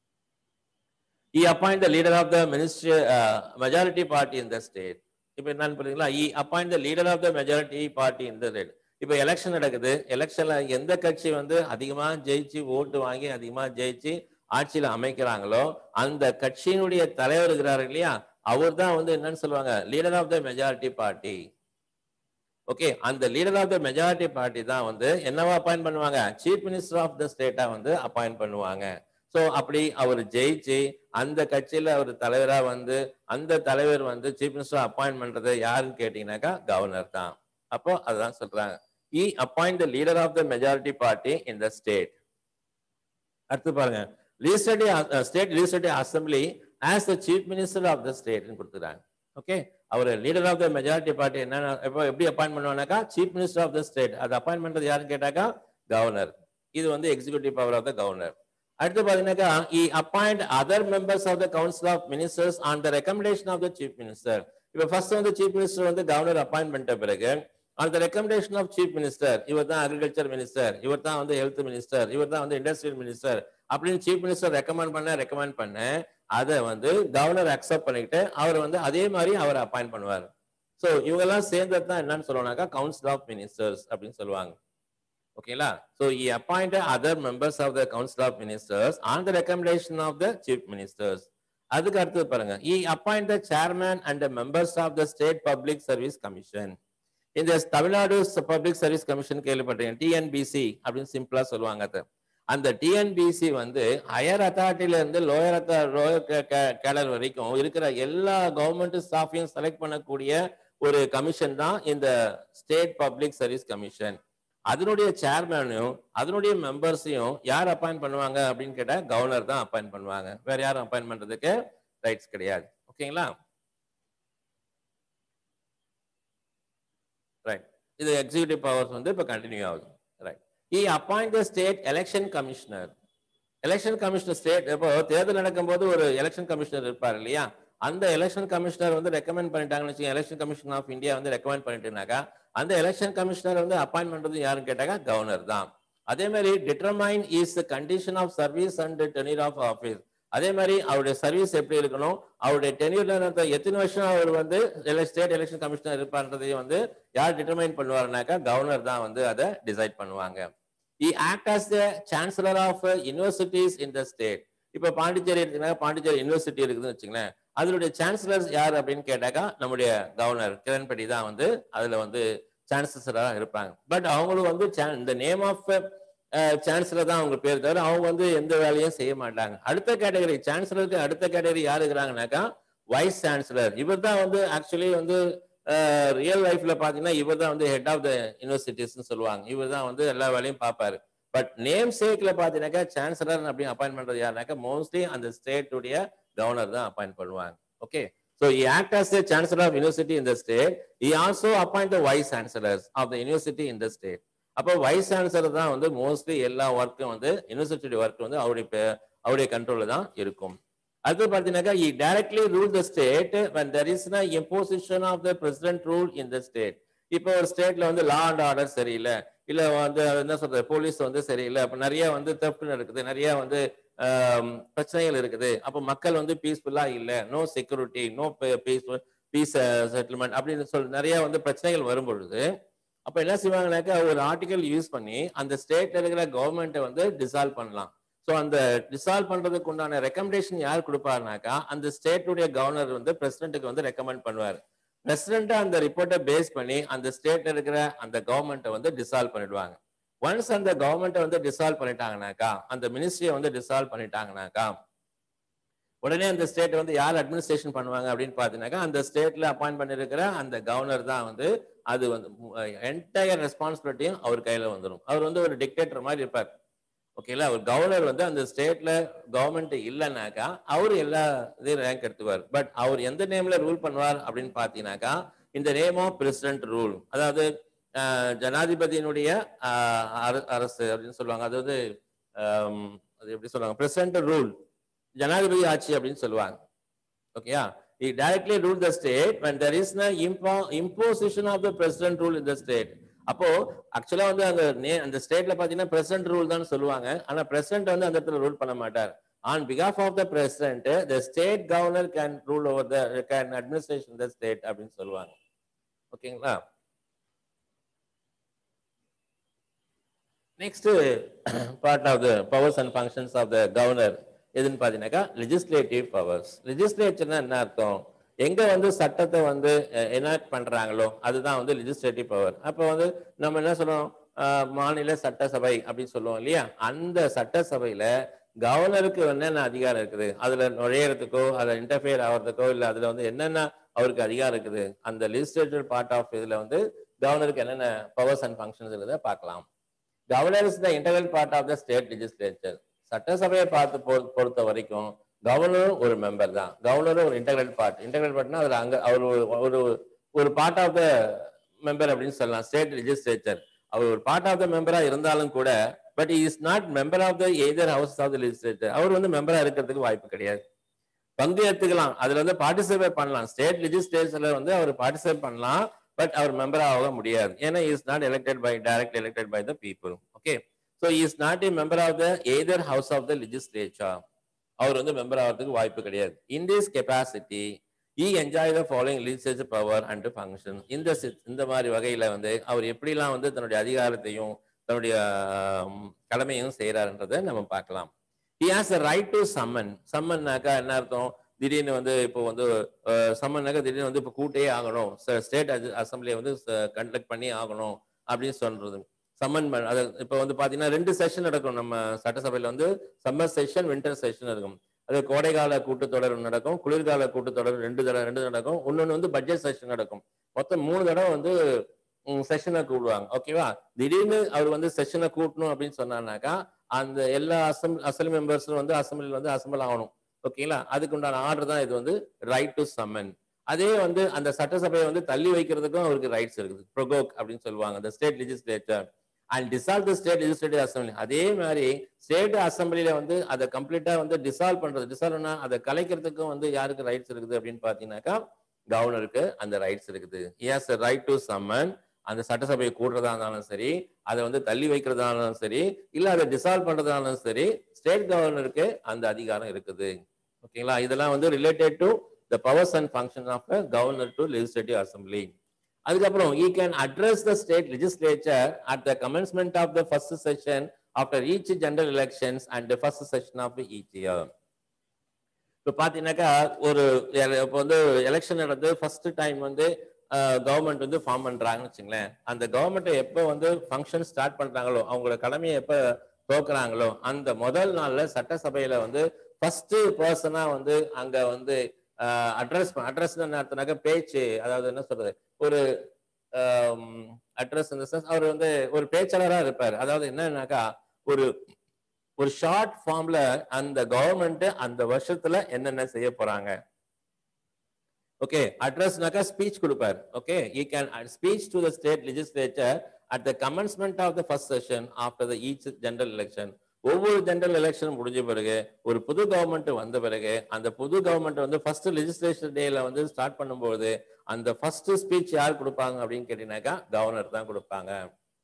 he appoint the leader of the ministry majority party in the state இப்போ என்னன்னு புரியுதுங்களா he appoint the leader of the majority party in the state இப்போ எலெக்ஷன் நடக்குது எலெக்ஷன்ல எந்த கட்சி வந்து அதிகமா ஜெயிச்சு ஓட்டு வாங்கி அதிகமா ஜெயிச்சு ஆட்சியில அமைக்கிறாங்களோ அந்த கட்சியினுடைய தலைவர் இருக்கிறாரு இல்லையா அவர் தான் வந்து என்னன்னு சொல்லுவாங்க leader of the majority party okay அந்த leader of the majority party தான் வந்து என்னவா அப்பாயிண்ட் பண்ணுவாங்க சீஃப் மினிஸ்டர் ஆஃப் த ஸ்டேட்டா வந்து அப்பாயிண்ட் பண்ணுவாங்க ஸோ அப்படி அவர் ஜெயிச்சு அந்த கட்சியில அவர் தலைவரா வந்து அந்த தலைவர் வந்து சீஃப் மினிஸ்டர் அப்பாயிண்ட் பண்றது யாருன்னு கேட்டீங்கன்னாக்கா கவர்னர் தான் அப்போ அதுதான் சொல்றாங்க he appoint the leader of the majority party in the state அடுத்து பாருங்க legislative state legislative assembly as the chief minister of the ஸ்டேட்னு கொடுத்துறாங்க ஓகே அவர் leader of the majority party என்ன எப்போ எப்படி அப்பாயிண்ட் பண்ணுவானாக்கா chief minister of the state அது அப்பாயிண்ட் பண்றது யாருன்னு கேட்டாக்கா கவர்னர் இது வந்து executive power of the governor அடுத்து பாத்தீங்கன்னாக்கா he appoint other members of the council of ministers on the recommendation of the chief minister இப்போ ஃபர்ஸ்ட் வந்து சீஃப் மினிஸ்டர் வந்து கவர்னர் அப்பாயிண்ட் பண்ணிட்ட பிறகு on the recommendation of chief minister இவர் தான் agriculture minister இவர் தான் வந்து ஹெல்த் மினிஸ்டர் இவர் தான் வந்து இண்டஸ்ட்ரியல் மினிஸ்டர் அப்படின்னு சீஃப் மினிஸ்டர் ரெக்கமெண்ட் பண்ண ரெக்கமெண்ட் பண்ண அதை வந்து கவர்னர் அக்செப்ட் பண்ணிக்கிட்டு அவர் வந்து அதே மாதிரி அவர் அப்பாயிண்ட் பண்ணுவார் ஸோ இவங்கெல்லாம் சேர்ந்தது தான் என்னன்னு சொல்லுவாங்கனாக்கா கவுன்சில் ஆஃப் மினிஸ்டர்ஸ் அப்படின்னு சொல்லுவாங்க ஓகேங்களா so he appoint other members of the council of ministers on the recommendation of the chief ministers அதுக்கு அடுத்தது பாருங்க he appoint the chairman and members of the state public service commission இந்த Tamil Nadu public service commission கேள்விப்பட்டீங்க TNPC அப்படின்னு சிம்பிளா சொல்லுவாங்க அதை அந்த டிஎன்பிசி வந்து ஹையர் அத்தாரிட்டில இருந்து லோயர் லோயர் கேடர் வரைக்கும் இருக்கிற எல்லா கவர்மெண்ட் ஸ்டாஃபையும் செலக்ட் பண்ணக்கூடிய ஒரு கமிஷன் தான் இந்த ஸ்டேட் பப்ளிக் சர்வீஸ் கமிஷன் அதனுடைய சேர்மேனையும் அதனுடைய மெம்பர்ஸையும் யார் அப்பாயிண்ட் பண்ணுவாங்க அப்படின்னு கேட்டா கவர்னர் தான் அப்பாயிண்ட் பண்ணுவாங்க வேற யாரும் அப்பாயிண்ட் பண்றதுக்கு ரைட்ஸ் கிடையாது ஓகேங்களா ரைட் இது எக்ஸிகியூட்டிவ் பவர்ஸ் வந்து இப்போ கண்டினியூ ஆகுது right he appoint the state election commissioner election commissioner state இப்போ தேர்தல் நடக்கும்போது ஒரு எலெக்ஷன் கமிஷனர் இருப்பார் இல்லையா அந்த எலெக்ஷன் கமிஷனர் வந்து ரெக்கமெண்ட் பண்ணிட்டாங்கன்னு வச்சுக்கோங்க எலெக்ஷன் கமிஷன் ஆஃப் இந்தியா வந்து ரெக்கமெண்ட் பண்ணிட்டுனாக்கா அந்த எலெக்ஷன் கமிஷனர் வந்து அப்பாயிண்ட் பண்றது யாருன்னு கேட்டாக்கா கவர்னர் தான் அதே மாதிரி determine is the condition of service and tenure of office அதே மாதிரி அவருடைய சர்வீஸ் எப்படி இருக்கணும் அவருடைய டென்யூர்ல எத்தனை வருஷம் அவர் வந்து ஸ்டேட் எலெக்ஷன் கமிஷனர் இருப்பார்ன்றதையும் வந்து யார் டிட்டர்மைன் பண்ணுவாருனாக்கா கவர்னர் தான் வந்து அதை டிசைட் பண்ணுவாங்க he act as the chancellor of universities in the state இப்ப பாண்டிச்சேரி இருக்குன்னா பாண்டிச்சேரி யூனிவர்சிட்டி இருக்குதுன்னு வச்சுங்களேன் அதனுடைய சான்சலர்ஸ் யார் அப்படின்னு கேட்டாக்கா நம்முடைய கவர்னர் கிரண்பேடி தான் வந்து அதுல வந்து சான்சலராக இருப்பாங்க பட் அவங்களும் வந்து இந்த நேம் ஆஃப் சான்சலர் தான் அவங்க பேர் தவிர அவங்க வந்து எந்த வேலையும் செய்ய மாட்டாங்க அடுத்த கேட்டகரி சான்சலருக்கு அடுத்த கேட்டகரி யார் இருக்கிறாங்கனாக்கா வைஸ் சான்சலர் இவர் தான் வந்து ஆக்சுவலி வந்து ரியல் லைஃப்ல பாத்தீங்கன்னா இவர் தான் வந்து ஹெட் ஆஃப் த யூனிவர்சிட்டிஸ்னு சொல்லுவாங்க இவர் தான் வந்து எல்லா வேலையும் பார்ப்பாரு பட் நேம் சேக்ல பாத்தீங்கன்னாக்கா சான்சலர் அப்படின்னு அப்பாயிண்ட் பண்றது யாருனாக்கா மோஸ்ட்லி அந்த ஸ்டேட்டுடைய கவர்னர் தான் அப்பாயிண்ட் பண்ணுவாங்க okay So he act as a chancellor of university in the state. He also appoint the vice chancellors of the university in the state. அப்போ vice chancellor தான் வந்து மோஸ்ட்லி எல்லா ஒர்க்கும் வந்து யூனிவர்சிட்டி ஒர்க் வந்து அவருடைய அவருடைய கண்ட்ரோல்ல தான் இருக்கும் அடுத்து பார்த்தீங்கன்னாக்கா he directly rule the state when there is an imposition of the president rule in the state இப்போ ஒரு ஸ்டேட்ல வந்து லா அண்ட் ஆர்டர் சரியில்லை இல்ல வந்து என்ன சொல்றது போலீஸ் வந்து சரியில்லை அப்ப நிறைய வந்து தெஃப்ட் நடக்குது நிறைய வந்து ஆம், பிரச்சனைகள் இருக்குது அப்ப மக்கள் வந்து பீஸ்ஃபுல்லா இல்ல no security no peace peace settlement அப்படின்னு சொல்லி நிறைய வந்து பிரச்சனைகள் வரும் பொழுது அப்ப என்ன செய்வாங்கன்னாக்கா ஒரு ஆர்டிகல் யூஸ் பண்ணி அந்த ஸ்டேட்ல இருக்கிற கவர்மெண்ட்டை வந்து டிசால்வ் பண்ணலாம் ஸோ அந்த டிசால்வ் பண்றதுக்கு உண்டான ரெக்கமெண்டேஷன் யார் கொடுப்பாருனாக்கா அந்த ஸ்டேட்டுடைய கவர்னர் வந்து பிரசிடென்ட்டுக்கு வந்து ரெக்கமெண்ட் பண்ணுவார் பிரசிடென்ட் அந்த ரிப்போர்ட்டை பேஸ் பண்ணி அந்த ஸ்டேட்ல இருக்கிற அந்த கவர்மெண்ட்டை வந்து டிசால்வ் பண்ணிடுவாங்க ஒன்ஸ் அந்த கவர்மெண்ட்டை வந்து டிசால்வ் பண்ணிட்டாங்கனாக்கா அந்த மினிஸ்ட்ரியை வந்து டிசால்வ் பண்ணிட்டாங்கனாக்கா உடனே அந்த ஸ்டேட் வந்து யார் அட்மினிஸ்ட்ரேஷன் பண்ணுவாங்க அப்படின்னு பார்த்தீங்கன்னாக்கா அந்த ஸ்டேட்ல அப்பாயிண்ட் பண்ணிருக்கிற அந்த கவர்னர் தான் வந்து அது வந்து என்டையர் ரெஸ்பான்சிபிலிட்டியும் அவர் கையில வந்துடும் அவர் வந்து ஒரு டிக்டேட்டர் மாதிரி இருப்பார் ஓகேங்களா ஒரு கவர்னர் வந்து அந்த ஸ்டேட்ல கவர்மெண்ட் இல்லைனாக்கா அவர் எல்லா இதையும் ரேங்க் எடுத்துவார் பட் அவர் எந்த நேம்ல ரூல் பண்ணுவார் அப்படின்னு பார்த்தீங்கன்னாக்கா இந்த நேம் ஆஃப் பிரசிடென்ட் ரூல் அதாவது ஆஹ், ஜனாதிபதியினுடைய ஆஹ், அர- அரசு அப்படின்னு சொல்லுவாங்க அதாவது ஆம், அது எப்படி சொல்லுவாங்க பிரசிடென்ட் ரூல் ஜனாதிபதி ஆட்சி அப்படின்னு சொல்லுவாங்க ஓகேயா he directly rule the state when there is no impo- imposition of the president rule in the state அப்போ ஆக்சுவலா வந்து அந்த நே- அந்த ஸ்டேட்ல பாத்தீங்கன்னா பிரசிடென்ட் ரூல் தான் சொல்லுவாங்க ஆனா பிரசிடென்ட் வந்து அந்த இடத்துல ரூல் பண்ண மாட்டார் ஆன் பிகாஃப் of the president the state governor can rule over the can administration the state அப்படின்னு சொல்லுவாங்க ஓகேங்களா next part of the powers and functions of the governor எதுன்னு பார்த்தீங்கன்னாக்கா லெஜிஸ்லேட்டிவ் பவர்ஸ் லெஜிஸ்லேச்சர்னா என்ன அர்த்தம் எங்க வந்து சட்டத்தை வந்து எனாக்ட் பண்றாங்களோ அதுதான் வந்து லெஜிஸ்லேட்டிவ் பவர் அப்போ வந்து நம்ம என்ன சொல்றோம் அஹ், மாநில சட்டசபை அப்படின்னு சொல்லுவோம் இல்லையா அந்த சட்டசபையில கவர்னருக்கு என்னென்ன அதிகாரம் இருக்குது அதுல நுழையறதுக்கோ அதுல இன்டர்ஃபியர் ஆகிறதுக்கோ இல்ல அதுல வந்து என்னென்ன அவருக்கு அதிகாரம் இருக்குது அந்த லெஜிஸ்லேட்டிவ் பார்ட் ஆஃப் இதுல வந்து கவர்னருக்கு என்னென்ன பவர்ஸ் அண்ட் ஃபங்க்ஷன்ஸ் இருக்கிறத பார்க்கலாம் governor is the interval part of the state legislature சட்டசபையை பார்த்து பொ- பொறுத்த வரைக்கும் கவர்னரும் ஒரு மெம்பர் தான் கவர்னரும் ஒரு இன்டெகிரல் பார்ட் இன்டெகிரல் பார்ட்னா அதுல அங்க அவர் ஒரு- ஒரு ஒரு பார்ட் ஆஃப் த மெம்பர் அப்படின்னு சொல்லலாம் ஸ்டேட் லெஜிஸ்லேச்சர் அவர் ஒரு பார்ட் ஆஃப் த மெம்பரா இருந்தாலும் கூட but is not member of the either house of the legislature அவர் வந்து மெம்பரா இருக்கிறதுக்கு வாய்ப்பு கிடையாது பங்கு எடுத்துக்கலாம் அதுல வந்து பார்ட்டிசிபேட் பண்ணலாம் ஸ்டேட் லெஜிஸ்லேச்சர்ல வந்து அவர் பார்ட்டிசிபேட் பண்ணலாம் பட் அவர் மெம்பர் ஆக முடியாது ஏன்னா is not elected by direct elected by the people okay so is not a member of the either house of the legislature அவர் வந்து மெம்பர் ஆகிறதுக்கு வாய்ப்பு கிடையாது in this capacity he enjoy the following legislature power and function இந்த சி- இந்த மாதிரி வகையில வந்து அவர் எப்படிலாம் வந்து தன்னுடைய அதிகாரத்தையும் தன்னுடைய ஆம், கடமையும் செய்யறாருன்றதை நம்ம பார்க்கலாம் he has a right to summon சம்மன்னாக்கா என்ன அர்த்தம் திடீர்னு வந்து இப்போ வந்து சம்மன்னாக்கா திடீர்னு வந்து இப்போ கூட்டே ஆகணும் ஸ்டேட் அசம்பிளியை வந்து கண்டக்ட் பண்ணி ஆகணும் அப்படின்னு சொல்றது சம்மன் பண்ண அது இப்போ வந்து பாத்தீங்கன்னா ரெண்டு செஷன் நடக்கும் நம்ம சட்டசபையில வந்து சம்மர் செஷன் வின்டர் செஷன் இருக்கும் அது கோடைகால கூட்டத்தொடர் நடக்கும் குளிர்கால கூட்டத்தொடர் ரெண்டு தடவை ரெண்டு நடக்கும் இன்னொன்று வந்து பட்ஜெட் செஷன் நடக்கும் மொத்தம் மூணு தடவை வந்து செஷனை கூடுவாங்க ஓகேவா திடீர்னு அவர் வந்து செஷனை கூட்டணும் அப்படின்னு சொன்னாருனாக்கா அந்த எல்லா அசம்பிள் அசம்பிளி மெம்பர்ஸும் வந்து அசம்பிளியில் வந்து அசம்பிள் ஆகணும் ஓகேங்களா அதுக்கு உண்டான ஆர்டர் தான் இது வந்து ரைட் டு சம்மன் அதே வந்து அந்த சட்டசபையை வந்து தள்ளி வைக்கிறதுக்கும் அவருக்கு ரைட்ஸ் இருக்குது ப்ரொகோக் அப்படின்னு சொல்லுவாங்க அந்த state legislature and dissolve the state legislative assembly அதே மாதிரி ஸ்டேட் அசம்பிளில வந்து அதை கம்ப்ளீட்டா வந்து டிசால்வ் பண்றது டிசால்வ்னா அதை கலைக்கிறதுக்கும் வந்து யாருக்கு ரைட்ஸ் இருக்குது அப்படின்னு பாத்தீங்கன்னாக்கா கவர்னருக்கு அந்த ரைட்ஸ் இருக்குது எஸ் ரைட் டு சம்மன் அந்த சட்டசபையை கூடுறதா இருந்தாலும் சரி அதை வந்து தள்ளி வைக்கிறதா இருந்தாலும் சரி இல்ல அதை டிசால்வ் பண்றதா இருந்தாலும் சரி ஸ்டேட் கவர்னருக்கு அந்த அதிகாரம் இருக்குது ஓகேங்களா இதெல்லாம் வந்து related to the powers and function of governor to legislative assembly அதுக்கப்புறம் he can address the state legislature at the commencement of the first session after each general elections and first session of each year இப்போ பார்த்தீங்கன்னாக்கா ஒரு எல- இப்போ வந்து election நடந்து first time வந்து government வந்து ஃபார்ம் பண்றாங்கன்னு வச்சுங்களேன் அந்த கவர்மெண்ட்டை எப்போ வந்து ஃபங்க்ஷன் ஸ்டார்ட் பண்றாங்களோ அவங்களோட கடமையை எப்போ துவக்குறாங்களோ அந்த முதல் நாள்ல சட்டசபையில வந்து ஃபர்ஸ்ட் பர்சனா வந்து அங்க வந்து அட்ரஸ் அட்ரஸ் என்ன அர்த்தம்னாக்கா பேச்சு அதாவது என்ன சொல்றது ஒரு அட்ரஸ் இந்த சென்ஸ் அவர் வந்து ஒரு பேச்சாளரா இருப்பார் அதாவது என்னன்னாக்கா ஒரு ஒரு ஷார்ட் ஃபார்ம்ல அந்த கவர்மெண்ட் அந்த வருஷத்துல என்னென்ன செய்ய போறாங்க ஓகே அட்ரஸ்னாக்கா ஸ்பீச் கொடுப்பார் okay he can speech to the state legislature at the commencement of the first session after the each general election ஒவ்வொரு ஜெனரல் எலெக்ஷன் முடிஞ்ச பிறகு ஒரு புது கவர்மெண்ட் வந்த பிறகு அந்த புது கவர்மெண்ட் வந்து ஃபர்ஸ்ட் லெஜிஸ்லேஷன் டேல வந்து ஸ்டார்ட் பண்ணும்போது அந்த ஃபர்ஸ்ட் ஸ்பீச் யார் கொடுப்பாங்க அப்படின்னு கேட்டீங்கன்னாக்கா கவர்னர் தான் கொடுப்பாங்க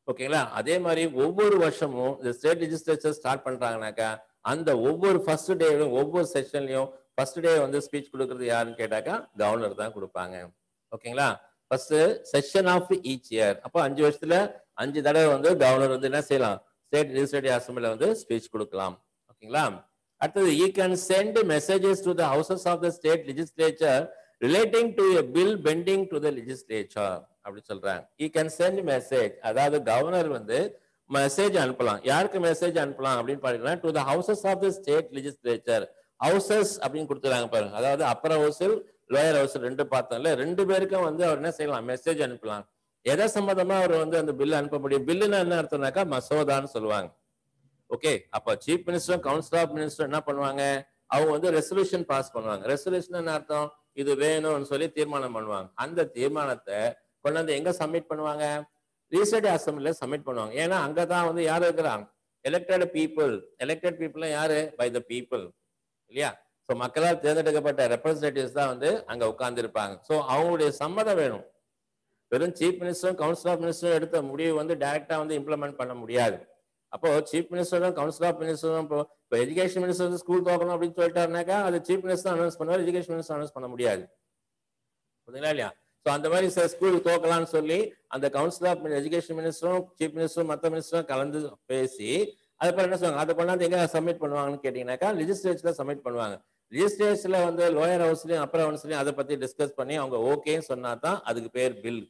ஓகேங்களா அதே மாதிரி ஒவ்வொரு வருஷமும் இந்த ஸ்டேட் லெஜிஸ்லேச்சர் ஸ்டார்ட் பண்றாங்கனாக்கா அந்த ஒவ்வொரு ஃபர்ஸ்ட் டேவும் ஒவ்வொரு செஷன்லயும் ஃபர்ஸ்ட் டே வந்து ஸ்பீச் கொடுக்கறது யாருன்னு கேட்டாக்கா கவர்னர் தான் கொடுப்பாங்க ஓகேங்களா first session of each year அப்போ அஞ்சு வருஷத்துல அஞ்சு தடவை வந்து கவர்னர் வந்து என்ன செய்யலாம் ஸ்டேட் லெஜிஸ்லேட்டிவ் அசம்பிளில வந்து ஸ்பீச் கொடுக்கலாம் ஓகேங்களா அடுத்தது he can send messages to the houses of the state legislature relating to a bill pending to the legislature அப்படி சொல்றாங்க ஈ கேன் சென்ட் மெசேஜ் அதாவது கவர்னர் வந்து மெசேஜ் அனுப்பலாம் யாருக்கு மெசேஜ் அனுப்பலாம் அப்படின்னு பாத்தீங்கன்னா to the houses of the state legislature houses அப்படின்னு கொடுத்துறாங்க பாருங்க அதாவது அப்பர் ஹவுஸில் லோயர் ஹவுஸ் ரெண்டு பார்த்தோம்ல ரெண்டு பேருக்கும் வந்து அவர் என்ன செய்யலாம் மெசேஜ் அனுப்பலாம் எதை சம்பந்தமா அவர் வந்து அந்த பில் அனுப்ப முடியும் பில்லுன்னா என்ன அர்த்தம்னாக்கா மசோதான்னு சொல்லுவாங்க ஓகே அப்ப chief minister council of minister என்ன பண்ணுவாங்க அவங்க வந்து ரெசல்யூஷன் பாஸ் பண்ணுவாங்க ரெசல்யூஷன் என்ன அர்த்தம் இது வேணும்னு சொல்லி தீர்மானம் பண்ணுவாங்க அந்த தீர்மானத்தை கொண்டு வந்து எங்க சப்மிட் பண்ணுவாங்க லீஸ்டடி அசம்பிளில சப்மிட் பண்ணுவாங்க ஏன்னா அங்கதான் வந்து யார் இருக்கிறாங்க எலெக்டட் பீப்புள் எலெக்டட் பீப்புள் யாரு பை த பீப்புள் இல்லையா ஸோ மக்களால் தேர்ந்தெடுக்கப்பட்ட ரெப்ரஸன்டேட்டிவ்ஸ் தான் வந்து அங்க உட்கார்ந்து இருப்பாங்க ஸோ அவங்களுடைய சம்மதம் வேணும் வெறும் சீஃப் மினிஸ்டரும் கவுன்சில் ஆஃப் மினிஸ்டரும் எடுத்த முடிவு வந்து டைரக்டா வந்து இம்ப்ளிமெண்ட் பண்ண முடியாது அப்போ சீஃப் மினிஸ்டரும் கவுன்சில் ஆஃப் மினிஸ்டரும் இப்போ இப்போ எஜுகேஷன் மினிஸ்டர் வந்து ஸ்கூல் திறக்கணும் அப்படின்னு சொல்லிட்டாருனாக்கா அது சீஃப் மினிஸ்டர் அனௌன்ஸ் பண்ணுவார் எஜுகேஷன் மினிஸ்டர் அனௌன்ஸ் பண்ண முடியாது புரியுதுங்களா இல்லையா ஸோ அந்த மாதிரி சார் ஸ்கூல் துவக்கலாம்னு சொல்லி அந்த கவுன்சில் ஆஃப் எஜுகேஷன் மினிஸ்டரும் சீஃப் மினிஸ்டரும் மற்ற மினிஸ்டரும் கலந்து பேசி அதுக்கப்புறம் என்ன சொல்லுவாங்க அதை கொண்டாந்து எங்க சப்மிட் பண்ணுவாங்கன்னு கேட்டீங்கன்னாக்கா லெஜிஸ்லேச்சர்ல சப்மிட் பண்ணுவாங்க லெஜிஸ்லேச்சர்ல வந்து லோயர் ஹவுஸ்லயும் அப்பர் ஹவுஸ்லயும் அதை பத்தி டிஸ்கஸ் பண்ணி அவங்க ஓகேன்னு சொன்னா தான் அதுக்கு பேர் பில்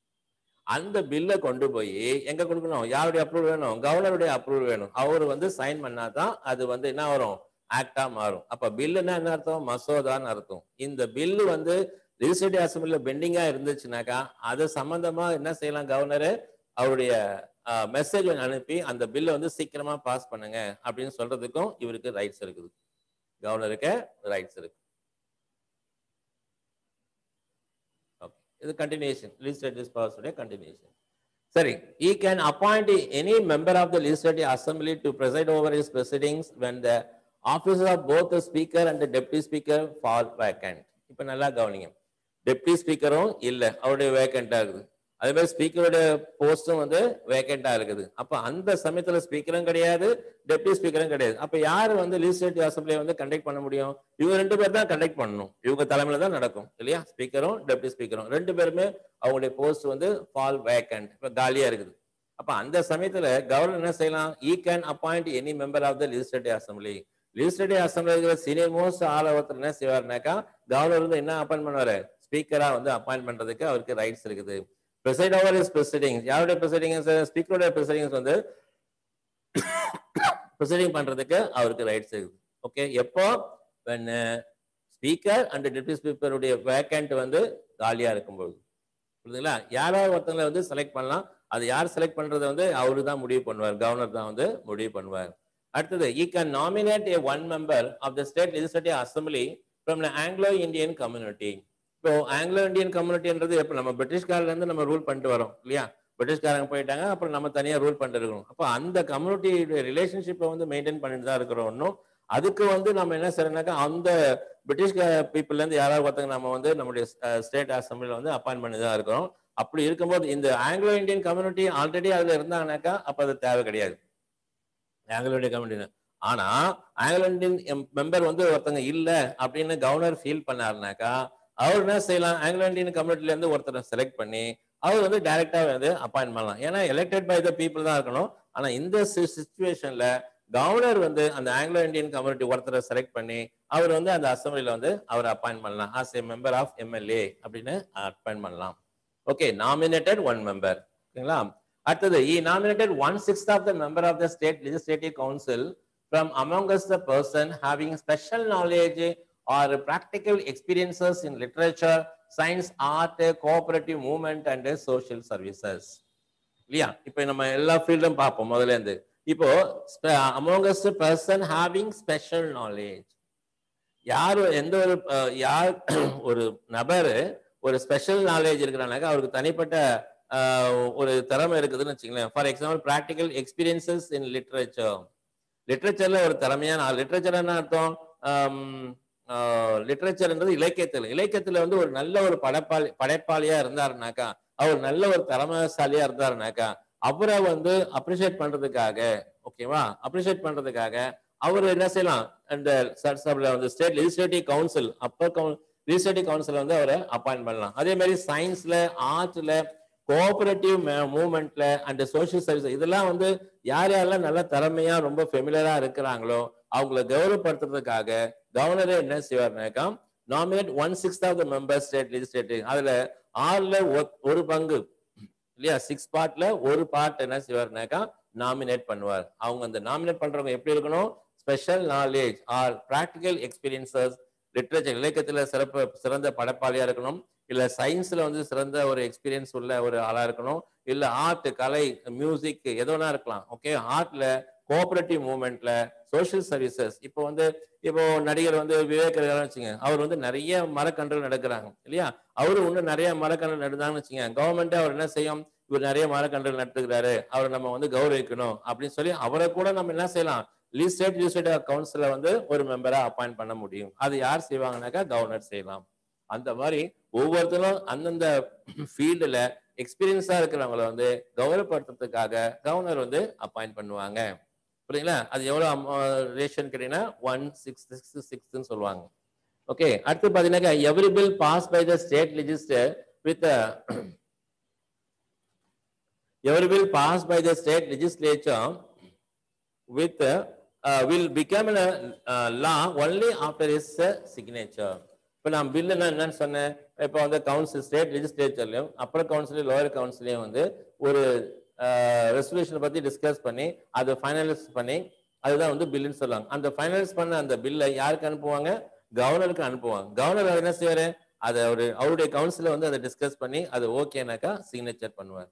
அந்த பில்லை கொண்டு போய் எங்க கொடுக்கணும் யாருடைய அப்ரூவல் வேணும் கவர்னருடைய அப்ரூவல் வேணும் அவர் வந்து சைன் பண்ணாதான் அது வந்து என்ன வரும் ஆக்டா மாறும் அப்ப பில்லுன்னா என்ன அர்த்தம் மசோதான்னு அர்த்தம் இந்த பில்லு வந்து லெஜிஸ்லேட்டிவ் அசம்பிளில பெண்டிங்கா இருந்துச்சுனாக்கா அது சம்பந்தமா என்ன செய்யலாம் கவர்னரு அவருடைய மெசேஜ் அனுப்பி அந்த பில்லை வந்து சீக்கிரமா பாஸ் பண்ணுங்க அப்படின்னு சொல்றதுக்கும் இவருக்கு ரைட்ஸ் இருக்குது கவர்னருக்கு ரைட்ஸ் இருக்கு இது கண்டினியூஷன் லெஜிஸ்லேட்டிவ் பவர்ஸ் உடைய கண்டினியூஷன் சரி he can appoint any member of the legislative assembly to preside over his proceedings when the offices of both the speaker and the deputy speaker fall vacant இப்ப நல்லா கவனிங்க deputy ஸ்பீக்கரும் இல்ல அவருடைய வேக்கண்டா இருக்குது அதே மாதிரி ஸ்பீக்கருடைய போஸ்டும் வந்து வேக்கண்டா இருக்குது அப்ப அந்த சமயத்துல ஸ்பீக்கரும் கிடையாது டெப்டி ஸ்பீக்கரும் கிடையாது அப்ப யாரு வந்து லெஜிஸ்லேட்டிவ் அசம்பிளியை வந்து கண்டக்ட் பண்ண முடியும் இவங்க ரெண்டு பேர் தான் கண்டக்ட் பண்ணணும் இவங்க தலைமையில தான் நடக்கும் இல்லையா ஸ்பீக்கரும் டெப்டி ஸ்பீக்கரும் ரெண்டு பேருமே அவங்களுடைய போஸ்ட் வந்து ஃபால் வேக்கண்ட் இப்ப காலியா இருக்குது அப்ப அந்த சமயத்துல கவர்னர் என்ன செய்யலாம் he can appoint any member of the legislative assembly legislative assembly இருக்கிற சீனியர் மோஸ்ட் ஆள் ஒருத்தர் என்ன செய்வாருனாக்கா கவர்னர் வந்து என்ன அப்பாயின்ட் பண்ணுவாரு ஸ்பீக்கரா வந்து அப்பாயின்ட் பண்றதுக்கு அவருக்கு ரைட்ஸ் இருக்குது ப்ரெசைட் ஓவர் இஸ் ப்ரெசிடிங் யாருடைய ப்ரெசிடிங் ஸ்பீக்கருடைய ப்ரெசிடிங்ஸ் வந்து ப்ரெசிடிங் பண்றதுக்கு அவருக்கு ரைட்ஸ் இருக்குது ஓகே எப்போ when ஸ்பீக்கர் அண்ட் டெப்டி ஸ்பீக்கருடைய வேக்கண்ட் வந்து காலியா இருக்கும்போது புரியுதுங்களா யாராவது ஒருத்தங்களை வந்து செலக்ட் பண்ணலாம் அது யார் செலக்ட் பண்றதை வந்து அவரு தான் முடிவு பண்ணுவார் கவர்னர் தான் வந்து முடிவு பண்ணுவார் அடுத்தது he can nominate a one member of the state legislative assembly from Anglo Indian community இப்போ ஆங்கிலோ இந்தியன் கம்யூனிட்டின்றது எப்போ நம்ம பிரிட்டிஷ்காரில இருந்து நம்ம ரூல் பண்ணிட்டு வரோம் இல்லையா பிரிட்டிஷ்காரங்க போயிட்டாங்க அப்புறம் நம்ம தனியா ரூல் பண்ணிட்டு இருக்கோம் அப்போ அந்த கம்யூனிட்டியுடைய ரிலேஷன்ஷிப்பை வந்து மெயின்டைன் பண்ணிட்டு தான் இருக்கிறோம் இன்னும் அதுக்கு வந்து நம்ம என்ன செய்யறோம்னாக்கா அந்த பிரிட்டிஷ் பீப்புள்ல இருந்து யாராவது ஒருத்தங்க நம்ம வந்து நம்முடைய ஸ்டேட் அசம்பிளில வந்து அப்பாயின்ட் பண்ணி தான் இருக்கிறோம் அப்படி இருக்கும்போது இந்த ஆங்கிலோ இந்தியன் கம்யூனிட்டி ஆல்ரெடி அதுல இருந்தாங்கனாக்கா அப்ப அது தேவை கிடையாது ஆங்கிலோ இந்தியன் கம்யூனிட்டி ஆனா ஆங்கிலோ இந்தியன் மெம்பர் வந்து ஒருத்தங்க இல்ல அப்படின்னு கவர்னர் ஃபீல் பண்ணாருனாக்கா அவர் என்ன செய்யலாம் ஆங்கிலோ இந்தியன் கம்யூனிட்டில இருந்து ஒருத்தரை செலக்ட் பண்ணி அவர் வந்து டைரக்டா வந்து அப்பாயின்ட் பண்ணலாம் ஏன்னா எலெக்டட் பை த பீப்புள் தான் இருக்கணும் ஆனா இந்த சுச்சுவேஷன்ல கவர்னர் வந்து அந்த ஆங்கிலோ இந்தியன் கம்யூனிட்டி ஒருத்தரை செலக்ட் பண்ணி அவர் வந்து அந்த அசம்பிளில வந்து அவர் அப்பாயின்ட் பண்ணலாம் as a member of MLA அப்படின்னு அப்பாயின்ட் பண்ணலாம் ஓகே நாமினேட்டட் ஒன் மெம்பர் ஓகேங்களா அடுத்தது he nominated one sixth of the member of the state legislative council from among as the person having special knowledge or practical experiences in literature science art cooperative movement and social services இல்லையா இப்போ நம்ம எல்லா ஃபீல்டும் பார்ப்போம் முதல்ல இருந்து இப்போ amongst person having special knowledge யார் எந்த ஒரு யார் ஒரு நபர் ஒரு ஸ்பெஷல் நாலேஜ் இருக்கிறானாக்கா அவருக்கு தனிப்பட்ட ஒரு திறமை இருக்குதுன்னு வச்சுங்களேன் for example practical experiences in literature லிட்ரேச்சர்ல ஒரு திறமையான லிட்ரேச்சர் என்ன அர்த்தம் லிட்ரேச்சர்ன்றது இலக்கியத்தில் இலக்கியத்துல வந்து ஒரு நல்ல ஒரு படைப்பாளி படைப்பாளியா இருந்தாருனாக்கா அவர் நல்ல ஒரு திறமைசாலியா இருந்தாருனாக்கா அவரை வந்து அப்ரிஷியேட் பண்றதுக்காக ஓகேவா அப்ரிஷியேட் பண்றதுக்காக அவர் என்ன செய்யலாம் அந்த சட்டசபையில வந்து ஸ்டேட் லெஜிஸ்லேட்டிவ் கவுன்சில் அப்பர் கவுன் லெஜிஸ்லேட்டிவ் கவுன்சில் வந்து அவரை அப்பாயிண்ட் பண்ணலாம் அதே மாதிரி சயின்ஸ்ல ஆர்ட்ல கோஆபரேட்டிவ் மூவ்மெண்ட்ல அண்ட் சோஷியல் சர்வீஸ் இதெல்லாம் வந்து யார் யாரெல்லாம் நல்ல திறமையா ரொம்ப ஃபெமிலியரா இருக்கிறாங்களோ அவங்கள கௌரவப்படுத்துறதுக்காக கவர்னரே என்ன செய்வார்னாக்கா nominate one sixth of the member state legislative அதுல ஆறுல ஒரு பங்கு இல்லையா சிக்ஸ் பார்ட்ல ஒரு பார்ட் என்ன செய்வார்னாக்கா நாமினேட் பண்ணுவார் அவங்க அந்த நாமினேட் பண்றவங்க எப்படி இருக்கணும் special knowledge or practical experiences literature இலக்கியத்துல சிறப்பு சிறந்த படைப்பாளியா இருக்கணும் இல்ல சயின்ஸ்ல வந்து சிறந்த ஒரு எக்ஸ்பீரியன்ஸ் உள்ள ஒரு ஆளா இருக்கணும் இல்ல ஆர்ட் கலை மியூசிக் எதோனா இருக்கலாம் ஓகே ஆர்ட்ல கோஆபரேட்டிவ் மூவ்மெண்ட்ல சோஷியல் சர்வீசஸ் இப்போ வந்து இப்போ நடிகர் வந்து விவேக் வச்சுங்க அவர் வந்து நிறைய மரக்கன்றுகள் நடக்கிறாங்க இல்லையா அவரு இன்னும் நிறைய மரக்கன்றுகள் நடுந்தாங்கன்னு வச்சுங்க கவர்மெண்ட் அவர் என்ன செய்யும் இவர் நிறைய மரக்கன்றுகள் நட்டுக்கிறாரு அவரை நம்ம வந்து கௌரவிக்கணும் அப்படின்னு சொல்லி அவரை கூட நம்ம என்ன செய்யலாம் லீஸ்ட் ஸ்டேட் லீஸ்டேட் கவுன்சில வந்து ஒரு மெம்பரா அப்பாயிண்ட் பண்ண முடியும் அது யார் செய்வாங்கனாக்கா கவர்னர் செய்யலாம் அந்த மாதிரி ஒவ்வொருத்தரும் அந்தந்த ஃபீல்டுல எக்ஸ்பீரியன்ஸா இருக்கிறவங்கள வந்து கௌரவப்படுத்துறதுக்காக கவர்னர் வந்து அப்பாயிண்ட் பண்ணுவாங்க புரியுங்களா அது எவ்வளவு ரேஷன் கேட்டீங்கன்னா ஒன் சிக்ஸ் சிக்ஸ் சிக்ஸ்ன்னு சொல்லுவாங்க ஓகே அடுத்து பாத்தீங்கன்னா every bill pass by the state legislature with every bill pass by the state legislature with uh, uh, will become a uh, law only after his uh, signature. இப்போ நான் bill என்னன்னு சொன்னேன் இப்போ வந்து council state லெஜிஸ்லேச்சர்லையும் அப்பர் கவுன்சிலையும் lower கவுன்சிலையும் வந்து ஒரு ரெசல்யூஷனை பத்தி டிஸ்கஸ் பண்ணி அதை ஃபைனலைஸ் பண்ணி அதுதான் வந்து பில்லுன்னு சொல்லுவாங்க அந்த ஃபைனலைஸ் பண்ண அந்த பில்லை யாருக்கு அனுப்புவாங்க கவர்னருக்கு அனுப்புவாங்க கவர்னர் என்ன செய்வாரு அதை ஒரு அவருடைய கவுன்சில வந்து அதை டிஸ்கஸ் பண்ணி அது ஓகேனாக்கா சிக்னேச்சர் பண்ணுவார்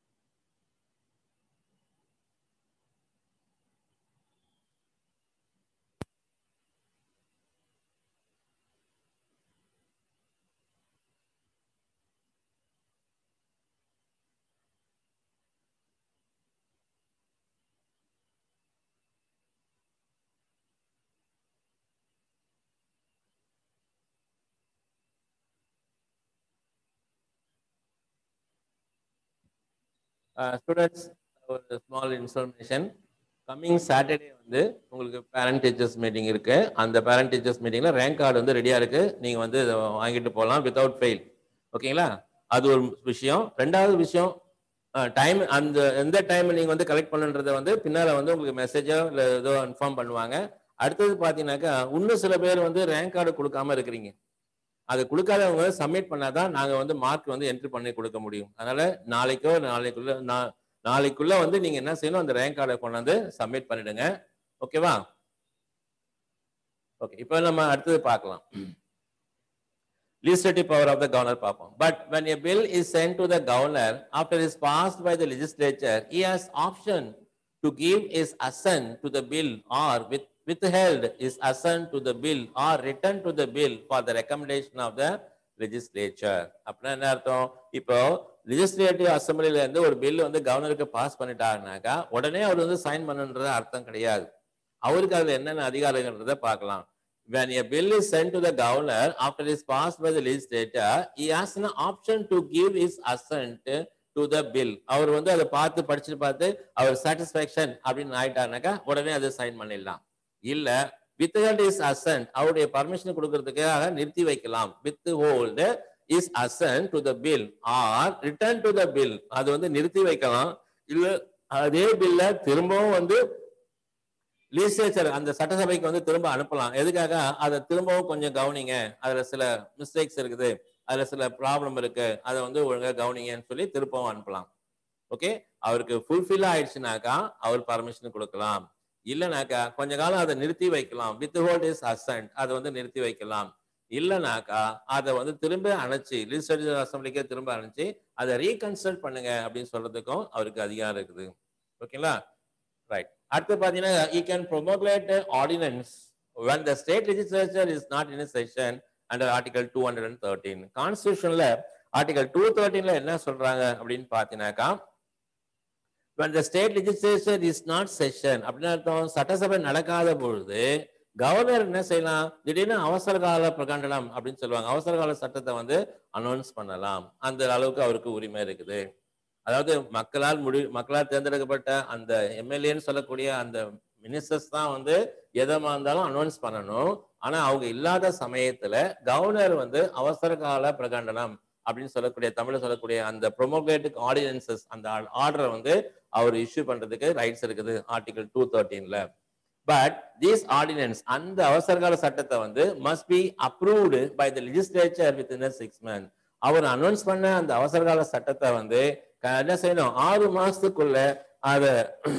ஸ்டூடெண்ட்ஸ் ஒரு ஸ்மால் இன்ஃபர்மேஷன் கம்மிங் சாட்டர்டே வந்து உங்களுக்கு பேரண்ட் டீச்சர்ஸ் மீட்டிங் இருக்கு அந்த பேரண்ட் டீச்சர்ஸ் மீட்டிங்ல ரேங்க் கார்டு வந்து ரெடியா இருக்கு நீங்க வந்து இதை வாங்கிட்டு போகலாம் வித்தவுட் ஃபெயில் ஓகேங்களா அது ஒரு விஷயம் ரெண்டாவது விஷயம் டைம் அந்த எந்த டைம் நீங்க வந்து கலெக்ட் பண்ணுன்றதை வந்து பின்னால வந்து உங்களுக்கு மெசேஜோ இல்லை ஏதோ இன்ஃபார்ம் பண்ணுவாங்க அடுத்தது பார்த்தீங்கன்னாக்கா இன்னும் சில பேர் வந்து ரேங்க் கார்டு கொடுக்காம இருக்கிறீங்க அது கொடுக்காதவங்க சப்மிட் பண்ணாதான் நாங்க வந்து மார்க் வந்து என்ட்ரி பண்ணி கொடுக்க முடியும் அதனால நாளைக்கோ நாளைக்குள்ள நா- நாளைக்குள்ள வந்து நீங்க என்ன செய்யணும் அந்த ரேங்க் கார்டை கொண்டாந்து சப்மிட் பண்ணிடுங்க ஓகேவா ஓகே இப்போ நம்ம அடுத்தது பார்க்கலாம் legislative power of the governor பார்ப்போம் but when a bill is sent to the governor after it is passed by the legislature he has option to give his assent to the bill or with withheld his assent to the bill or return to the bill for the recommendation of the legislature அப்படின்னா என்ன அர்த்தம் இப்போ legislative அசம்பிளில இருந்து ஒரு bill வந்து கவர்னருக்கு pass பண்ணிட்டாருனாக்கா உடனே அவர் வந்து சைன் பண்ணுன்றது அர்த்தம் கிடையாது அவருக்கு அதுல என்னென்ன அதிகாரங்கள்ன்றதை பார்க்கலாம் when a bill is sent to the governor after it is passed by the legislature he has an option to give his assent to the bill அவர் வந்து அதை பார்த்து படிச்சுட்டு பார்த்து அவர் சாட்டிஸ்ஃபேக்ஷன் அப்படின்னு ஆயிட்டாருனாக்கா உடனே அதை சைன் பண்ணிடலாம் இல்ல withhold his assent அவருடைய பர்மிஷன் கொடுக்கறதுக்காக நிறுத்தி வைக்கலாம் withhold is assent to the bill or return to the bill அது வந்து நிறுத்தி வைக்கலாம் இல்ல அதே பில்ல திரும்பவும் வந்து லீஜிஸ்லேச்சர் அந்த சட்டசபைக்கு வந்து திரும்ப அனுப்பலாம் எதுக்காக அதை திரும்பவும் கொஞ்சம் கவனிங்க அதுல சில மிஸ்டேக்ஸ் இருக்குது அதுல சில ப்ராப்ளம் இருக்கு அதை வந்து ஒழுங்கா கவனிங்கன்னு சொல்லி திரும்பவும் அனுப்பலாம் ஓகே அவருக்கு ஃபுல்ஃபில் ஆயிடுச்சுனாக்கா அவர் பர்மிஷன் கொடுக்கலாம் இல்லைனாக்கா கொஞ்ச காலம் அதை நிறுத்தி வைக்கலாம் வித் ஹோல்ட் இஸ் அசன்ட் அதை வந்து நிறுத்தி வைக்கலாம் இல்லைனாக்கா அதை வந்து திரும்ப அணைச்சி லீஜிஸ்லேட்டிவ் அசம்பிளிக்கே திரும்ப அணைச்சி அதை ரீகன்சல்ட் பண்ணுங்க அப்படின்னு சொல்றதுக்கும் அவருக்கு அதிகாரம் இருக்குது ஓகேங்களா ரைட் அடுத்து பாத்தீங்கன்னா he can promulgate ordinance when the state legislature is not in a session under article 213 கான்ஸ்டியூஷன்ல ஆர்டிகல் டூ தேர்ட்டீன்ல என்ன சொல்றாங்க அப்படின்னு பாத்தீங்கன்னாக்கா when the state legislature is not session அப்படின்னு அர்த்தம் சட்டசபை நடக்காத பொழுது கவர்னர் என்ன செய்யலாம் திடீர்னு அவசர கால பிரகடனம் அப்படின்னு சொல்லுவாங்க அவசர கால சட்டத்தை வந்து அனௌன்ஸ் பண்ணலாம் அந்த அளவுக்கு அவருக்கு உரிமை இருக்குது அதாவது மக்களால் முடி மக்களால் தேர்ந்தெடுக்கப்பட்ட அந்த எம்எல்ஏன்னு சொல்லக்கூடிய அந்த மினிஸ்டர்ஸ் தான் வந்து எதமா இருந்தாலும் அனௌன்ஸ் பண்ணணும் ஆனா அவங்க இல்லாத சமயத்துல கவர்னர் வந்து அவசர கால பிரகடனம் அப்படின்னு சொல்லக்கூடிய தமிழ்ல சொல்லக்கூடிய அந்த ப்ரொமோகேட்டிக் ஆர்டினன்சஸ் அந்த ஆர்டரை வந்து அவர் இஷ்யூ பண்றதுக்கு ரைட்ஸ் இருக்குது ஆர்டிகல் டூ தேர்ட்டீன்ல பட் தீஸ் ஆர்டினன்ஸ் அந்த அவசரகால சட்டத்தை வந்து must be approved by the legislature within six month அவர் அனௌன்ஸ் பண்ண அந்த அவசரகால சட்டத்தை வந்து க- என்ன செய்யணும் ஆறு மாசத்துக்குள்ள அதை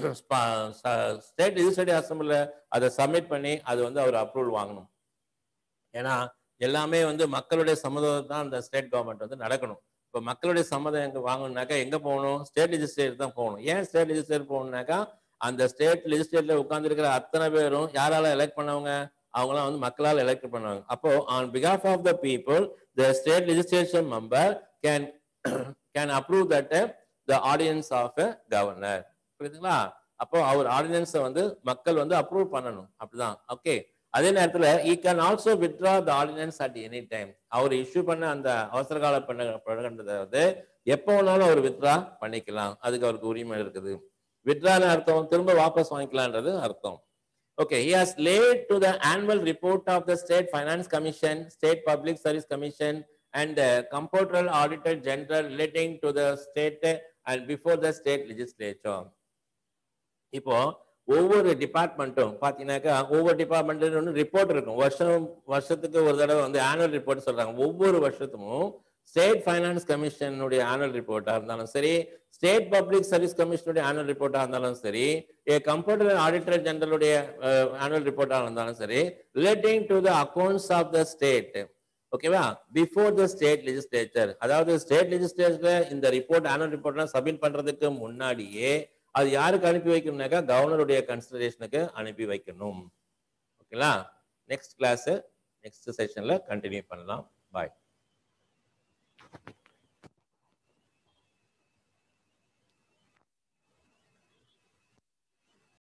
ஸ்டேட் லெஜிஸ்லேட்டிவ் அசம்பிளில் அதை சப்மிட் பண்ணி அது வந்து அவர் அப்ரூவல் வாங்கணும் ஏன்னா எல்லாமே வந்து மக்களுடைய சம்மதம் தான் அந்த ஸ்டேட் கவர்மெண்ட் வந்து நடக்கணும் இப்போ மக்களுடைய சம்மதம் எங்க வாங்கணும்னாக்கா எங்க போகணும் ஸ்டேட் லெஜிஸ்லேட்டர் தான் போகணும் ஏன் ஸ்டேட் லெஜிஸ்லேட்டர் போகணும்னாக்கா அந்த ஸ்டேட் லெஜிஸ்லேட்டர்ல உட்கார்ந்துருக்கிற அத்தனை பேரும் யாரால எலெக்ட் பண்ணவங்க அவங்களாம் வந்து மக்களால் எலெக்ட் பண்ணுவாங்க அப்போ ஆன் பிகாஃப் of the people the state legislation member can can approve that the audience of governor புரியுதுங்களா அப்போ அவர் ஆர்டினன்ஸை வந்து மக்கள் வந்து அப்ரூவ் பண்ணணும் அப்படிதான் ஓகே அதே நேரத்துல he can also withdraw the ordinance at any time அவர் இஷ்யூ பண்ண அந்த அவசர கால பண்ண பிரகடனத்தை வந்து எப்போ வேணாலும் அவர் வித்ரா பண்ணிக்கலாம் அதுக்கு அவருக்கு உரிமை இருக்குது வித்ரான்னு அர்த்தம் திரும்ப வாபஸ் வாங்கிக்கலான்றது அர்த்தம் Okay, he has laid to the annual report of the State Finance Commission, State Public Service Commission, and the Comptroller Auditor General relating to the state and before the state legislature. இப்போ ஒவ்வொரு டிபார்ட்மெண்ட்டும் பார்த்தீங்கன்னாக்கா ஒவ்வொரு டிபார்ட்மெண்ட்ல ஒன்று report இருக்கும் வருஷம் வருஷத்துக்கு ஒரு தடவை வந்து ஆனுவல் ரிப்போர்ட் சொல்றாங்க ஒவ்வொரு வருஷத்துக்கும் ஸ்டேட் ஃபைனான்ஸ் கமிஷனுடைய ஆனுவல் ரிப்போர்ட்டா இருந்தாலும் சரி ஸ்டேட் பப்ளிக் சர்வீஸ் கமிஷனுடைய ஆனுவல் ரிப்போர்ட்டா இருந்தாலும் சரி கம்ப்யூட்டர் ஆடிட்டர் ஜெனரலுடைய ஆனுவல் ரிப்போர்ட்டா இருந்தாலும் சரி relating to the accounts of the state ஓகேவா பிஃபோர் த ஸ்டேட் லெஜிஸ்லேச்சர் அதாவது ஸ்டேட் லெஜிஸ்லேச்சர்ல இந்த ரிப்போர்ட் ஆனுவல் ரிப்போர்ட்லாம் சப்மிட் பண்றதுக்கு முன்னாடியே அது யாருக்கு அனுப்பி வைக்கணும்னாக்கா கவர்னருடைய கன்சிடரேஷனுக்கு அனுப்பி வைக்கணும் ஓகேங்களா நெக்ஸ்ட் கிளாஸ் நெக்ஸ்ட் செஷன்ல கண்டினியூ பண்ணலாம் பாய்